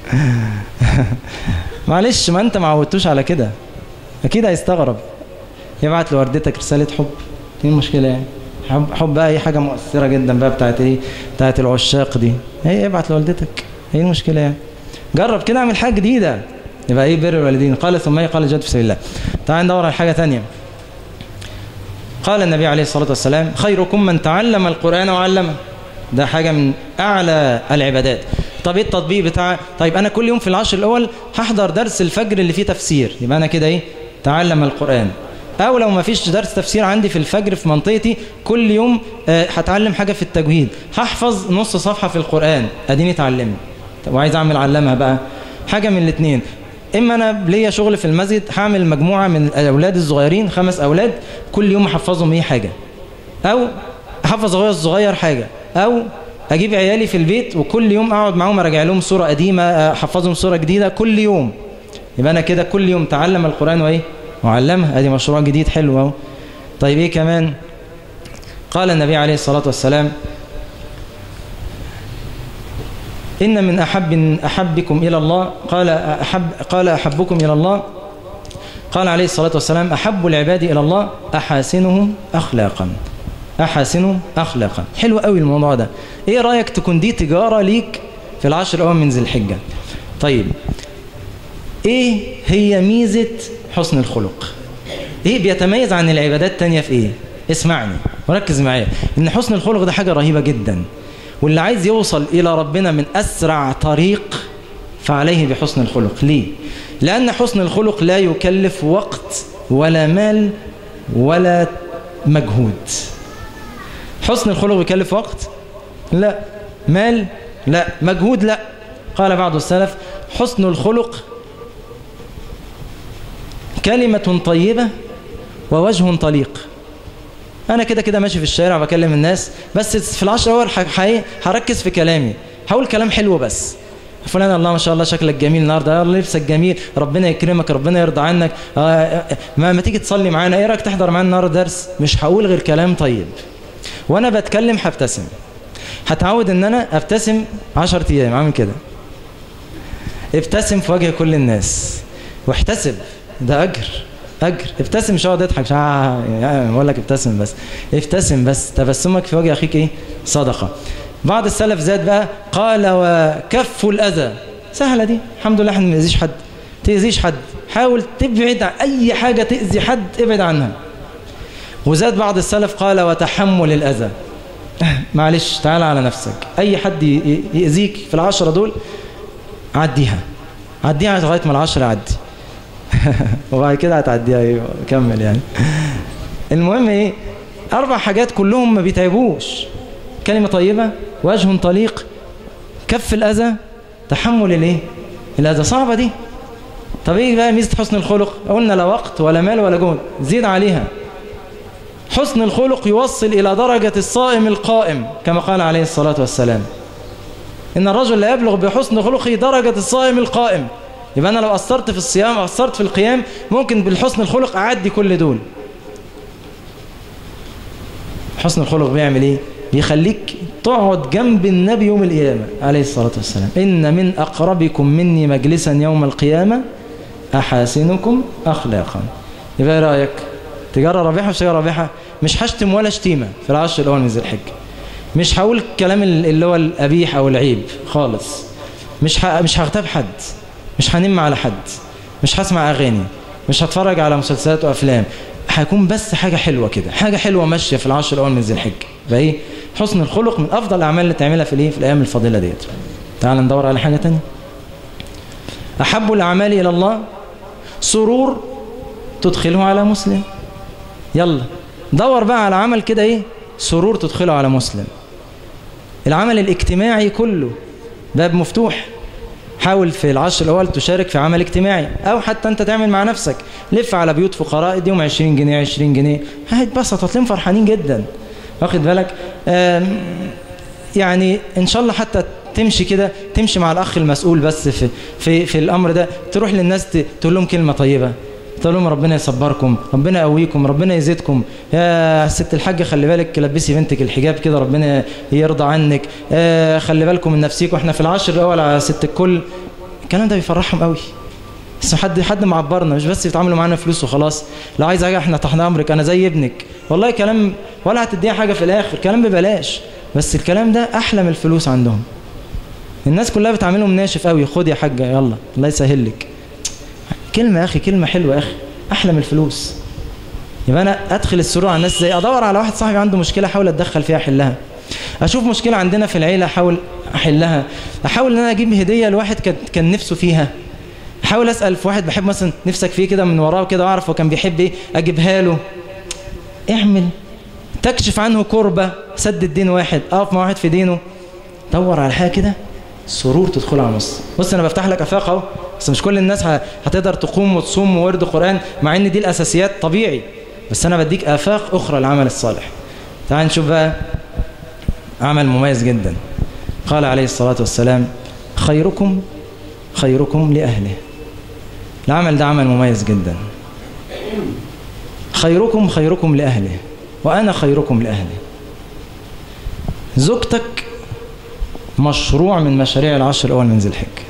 معلش ما انت ما عودتوش على كده اكيد هيستغرب يبعت لوردتك رسالة حب ايه المشكلة يعني حب, حب بقى اي حاجة مؤثرة جدا بقى بتاعت ايه بتاعت العشاق دي ايه ابعت لوالدتك ايه المشكلة يعني جرب كده اعمل حاجة جديدة يبقى ايه بر الوالدين قال ثم ايه قال جد في سبيل الله تعال ندور على حاجة تانية قال النبي عليه الصلاة والسلام خيركم من تعلم القرآن وعلمه ده حاجة من أعلى العبادات طب ايه التطبيق بتاع طيب أنا كل يوم في العشر الأول هحضر درس الفجر اللي فيه تفسير يبقى أنا كده ايه تعلم القرآن أو لو ما فيش درس تفسير عندي في الفجر في منطقتي كل يوم آه، هتعلم حاجة في التجويد هحفظ نص صفحة في القرآن أديني اتعلمت طب وعايز أعمل علمها بقى حاجة من الاثنين اما انا ليا شغل في المسجد هعمل مجموعه من الاولاد الصغيرين خمس اولاد كل يوم احفظهم ايه حاجه او احفظ اخويا الصغير حاجه او اجيب عيالي في البيت وكل يوم اقعد معاهم اراجع لهم سوره قديمه احفظهم سوره جديده كل يوم يبقى انا كده كل يوم تعلم القران وايه وعلمها ادي مشروع جديد حلو اهو طيب ايه كمان قال النبي عليه الصلاه والسلام إن من أحب أحبكم إلى الله قال أحب قال أحبكم إلى الله قال عليه الصلاة والسلام أحب العباد إلى الله أحاسنهم أخلاقا أحاسنهم أخلاقا حلو قوي الموضوع ده إيه رأيك تكون دي تجارة ليك في العشر الأول من ذي الحجة طيب إيه هي ميزة حسن الخلق إيه بيتميز عن العبادات التانية في إيه اسمعني وركز معايا إن حسن الخلق ده حاجة رهيبة جدا واللي عايز يوصل إلى ربنا من أسرع طريق فعليه بحسن الخلق ليه؟ لأن حسن الخلق لا يكلف وقت ولا مال ولا مجهود حسن الخلق بيكلف وقت؟ لا مال؟ لا مجهود لا قال بعض السلف حسن الخلق كلمة طيبة ووجه طليق انا كده كده ماشي في الشارع بكلم الناس بس في العشر اول هركز في كلامي هقول كلام حلو بس فلان الله ما شاء الله شكلك جميل النهارده الله لبسك جميل ربنا يكرمك ربنا يرضى عنك آه ما, ما تيجي تصلي معانا ايه رايك تحضر معانا النهارده درس مش هقول غير كلام طيب وانا بتكلم هبتسم هتعود ان انا ابتسم 10 ايام عامل كده ابتسم في وجه كل الناس واحتسب ده اجر اجر ابتسم مش هقعد اضحك مش بقول لك ابتسم بس ابتسم بس تبسمك في وجه اخيك ايه صدقه بعض السلف زاد بقى قال وكف الاذى سهله دي الحمد لله احنا ما ناذيش حد تاذيش حد حاول تبعد عن أي حاجة تأذي حد ابعد عنها وزاد بعض السلف قال وتحمل الأذى معلش تعال على نفسك أي حد يأذيك في العشرة دول عديها عديها لغاية ما العشرة عدي وبعد كده هتعديها ايه كمل يعني المهم ايه اربع حاجات كلهم ما بيتعبوش كلمة طيبة وجه طليق كف الأذى تحمل الايه الأذى صعبة دي طب ايه بقى ميزة حسن الخلق قلنا لا وقت ولا مال ولا جهد زيد عليها حسن الخلق يوصل إلى درجة الصائم القائم كما قال عليه الصلاة والسلام إن الرجل لا يبلغ بحسن خلقه درجة الصائم القائم يبقى أنا لو قصرت في الصيام أو قصرت في القيام ممكن بالحسن الخلق أعدي كل دول حسن الخلق بيعمل إيه؟ بيخليك تقعد جنب النبي يوم القيامة عليه الصلاة والسلام إن من أقربكم مني مجلسا يوم القيامة أحاسنكم أخلاقا يبقى إيه رأيك تجارة رابحة مش تجارة رابحة مش هشتم ولا شتيمة في العشر الأول من ذي الحجة مش هقول الكلام اللي هو القبيح أو العيب خالص مش ه... مش هغتاب حد مش هنم على حد مش هسمع أغاني مش هتفرج على مسلسلات وأفلام هيكون بس حاجة حلوة كده حاجة حلوة ماشية في العشر الأول من ذي الحجة فإيه حسن الخلق من أفضل الأعمال اللي تعملها في الإيه في الأيام الفضيلة ديت تعال ندور على حاجة تانية أحب الأعمال إلى الله سرور تدخله على مسلم يلا دور بقى على عمل كده ايه سرور تدخله على مسلم العمل الاجتماعي كله باب مفتوح حاول في العشر الأول تشارك في عمل اجتماعي أو حتى أنت تعمل مع نفسك لف على بيوت فقراء اديهم 20 جنيه 20 جنيه هيتبسط هتلاقيهم فرحانين جدا واخد بالك يعني إن شاء الله حتى تمشي كده تمشي مع الأخ المسؤول بس في, في, في الأمر ده تروح للناس تقول لهم كلمة طيبة تقول لهم ربنا يصبركم ربنا يقويكم ربنا يزيدكم يا ست الحاجة خلي بالك لبسي بنتك الحجاب كده ربنا يرضى عنك آه خلي بالكم من نفسيك واحنا في العشر الاول على ست الكل الكلام ده بيفرحهم قوي بس حد حد معبرنا مش بس بيتعاملوا معانا فلوس وخلاص لو عايز حاجه احنا تحت امرك انا زي ابنك والله كلام ولا هتديها حاجه في الاخر كلام ببلاش بس الكلام ده احلى من الفلوس عندهم الناس كلها بتعاملهم ناشف قوي خد يا حاجه يلا الله يسهل لك كلمة يا أخي كلمة حلوة يا أخي أحلى من الفلوس يبقى أنا أدخل السرور على الناس زي أدور على واحد صاحبي عنده مشكلة أحاول أتدخل فيها أحلها أشوف مشكلة عندنا في العيلة أحاول أحلها أحاول أن أنا أجيب هدية لواحد كان كان نفسه فيها أحاول أسأل في واحد بحب مثلا نفسك فيه كده من وراه كده وأعرف هو كان بيحب إيه أجيبها له اعمل تكشف عنه كربة سد الدين واحد أقف مع واحد في دينه دور على حاجة كده سرور تدخل على مصر بص أنا بفتح لك أفاق أهو بس مش كل الناس هتقدر تقوم وتصوم وورد قرآن مع ان دي الأساسيات طبيعي بس أنا بديك آفاق أخرى للعمل الصالح تعال نشوف بقى عمل مميز جدا قال عليه الصلاة والسلام خيركم خيركم لأهله العمل ده عمل مميز جدا خيركم خيركم لأهله وأنا خيركم لأهله زوجتك مشروع من مشاريع العشر الأول من ذي الحجة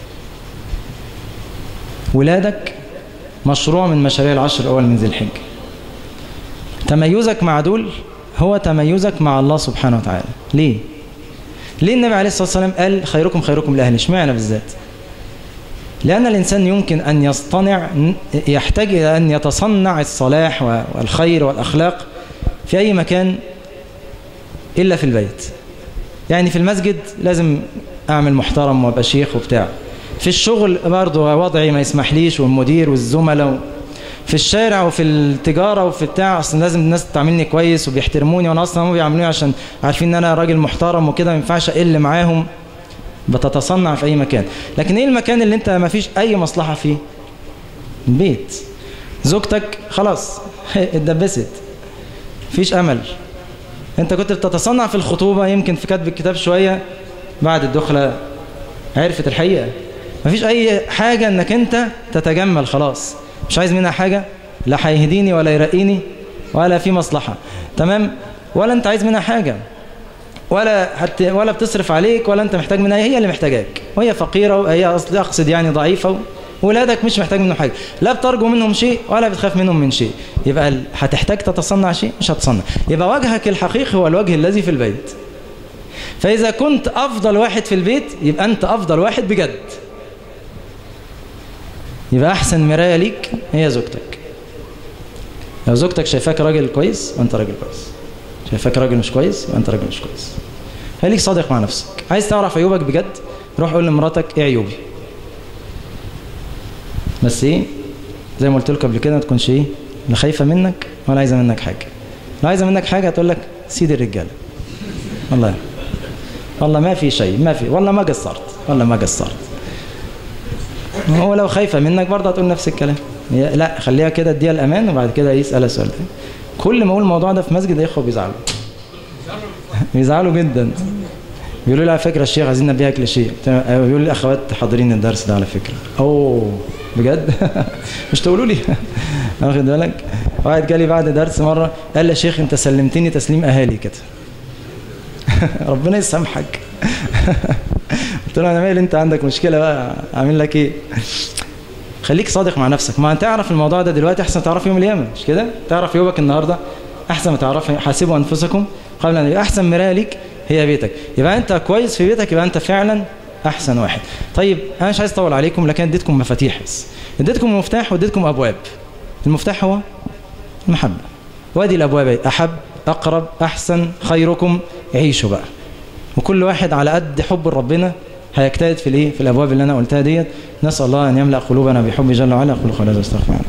ولادك مشروع من مشاريع العشر الأول من ذي الحجة تميزك مع دول هو تميزك مع الله سبحانه وتعالى ليه؟ ليه النبي عليه الصلاة والسلام قال خيركم خيركم لأهل اشمعنى بالذات لأن الإنسان يمكن أن يصطنع يحتاج إلى أن يتصنع الصلاح والخير والأخلاق في أي مكان إلا في البيت يعني في المسجد لازم أعمل محترم وأبقى شيخ وبتاع في الشغل برضه وضعي ما يسمحليش والمدير والزملاء في الشارع وفي التجارة وفي بتاع أصلا لازم الناس تعاملني كويس وبيحترموني وأنا أصلا هم بيعاملوني عشان عارفين إن أنا راجل محترم وكده ما ينفعش أقل معاهم بتتصنع في أي مكان لكن إيه المكان اللي أنت ما فيش أي مصلحة فيه البيت زوجتك خلاص اتدبست فيش أمل أنت كنت بتتصنع في الخطوبة يمكن في كتب الكتاب شوية بعد الدخلة عرفت الحقيقة مفيش أي حاجة أنك أنت تتجمل خلاص مش عايز منها حاجة لا هيهديني ولا يرقيني ولا في مصلحة تمام ولا أنت عايز منها حاجة ولا حت ولا بتصرف عليك ولا أنت محتاج منها هي اللي محتاجاك وهي فقيرة وهي أصل أقصد يعني ضعيفة ولادك مش محتاج منهم حاجة لا بترجو منهم شيء ولا بتخاف منهم من شيء يبقى هتحتاج تتصنع شيء مش هتصنع يبقى وجهك الحقيقي هو الوجه الذي في البيت فإذا كنت أفضل واحد في البيت يبقى أنت أفضل واحد بجد يبقى احسن مرايه ليك هي زوجتك لو زوجتك شايفاك راجل كويس وانت راجل كويس شايفاك راجل مش كويس يبقى انت راجل مش كويس خليك صادق مع نفسك عايز تعرف عيوبك بجد روح قول لمراتك ايه عيوبي بس ايه زي ما قلت لكم قبل كده ما تكونش ايه لا خايفه منك ولا عايزه منك حاجه لو عايزه منك حاجه هتقول لك سيد الرجاله والله والله ما في شيء ما في والله ما قصرت والله ما قصرت هو لو خايفه منك برضه هتقول نفس الكلام لا خليها كده اديها الامان وبعد كده يسال سؤال تاني كل ما اقول الموضوع ده في مسجد الاخوه بيزعلوا بيزعلوا جدا بيقولوا لي على فكره الشيخ عايزين نبيهك لشيء بيقول لي اخوات حاضرين الدرس ده على فكره اوه بجد مش تقولوا لي واخد بالك واحد جالي بعد درس مره قال لي يا شيخ انت سلمتني تسليم اهالي كده ربنا يسامحك قلت له انا مالي انت عندك مشكله بقى اعمل لك ايه خليك صادق مع نفسك ما تعرف الموضوع ده دلوقتي احسن تعرف يوم القيامه مش كده تعرف يومك النهارده احسن ما تعرف حاسبوا انفسكم قبل ان احسن مرايه ليك هي بيتك يبقى انت كويس في بيتك يبقى انت فعلا احسن واحد طيب انا مش عايز اطول عليكم لكن اديتكم مفاتيح بس اديتكم مفتاح واديتكم ابواب المفتاح هو المحبه وادي الابواب احب اقرب احسن خيركم عيشوا بقى وكل واحد على قد حب ربنا هيجتهد في الايه في الابواب اللي انا قلتها ديت نسال الله ان يملا قلوبنا بحب جل وعلا اقول قولي هذا استغفر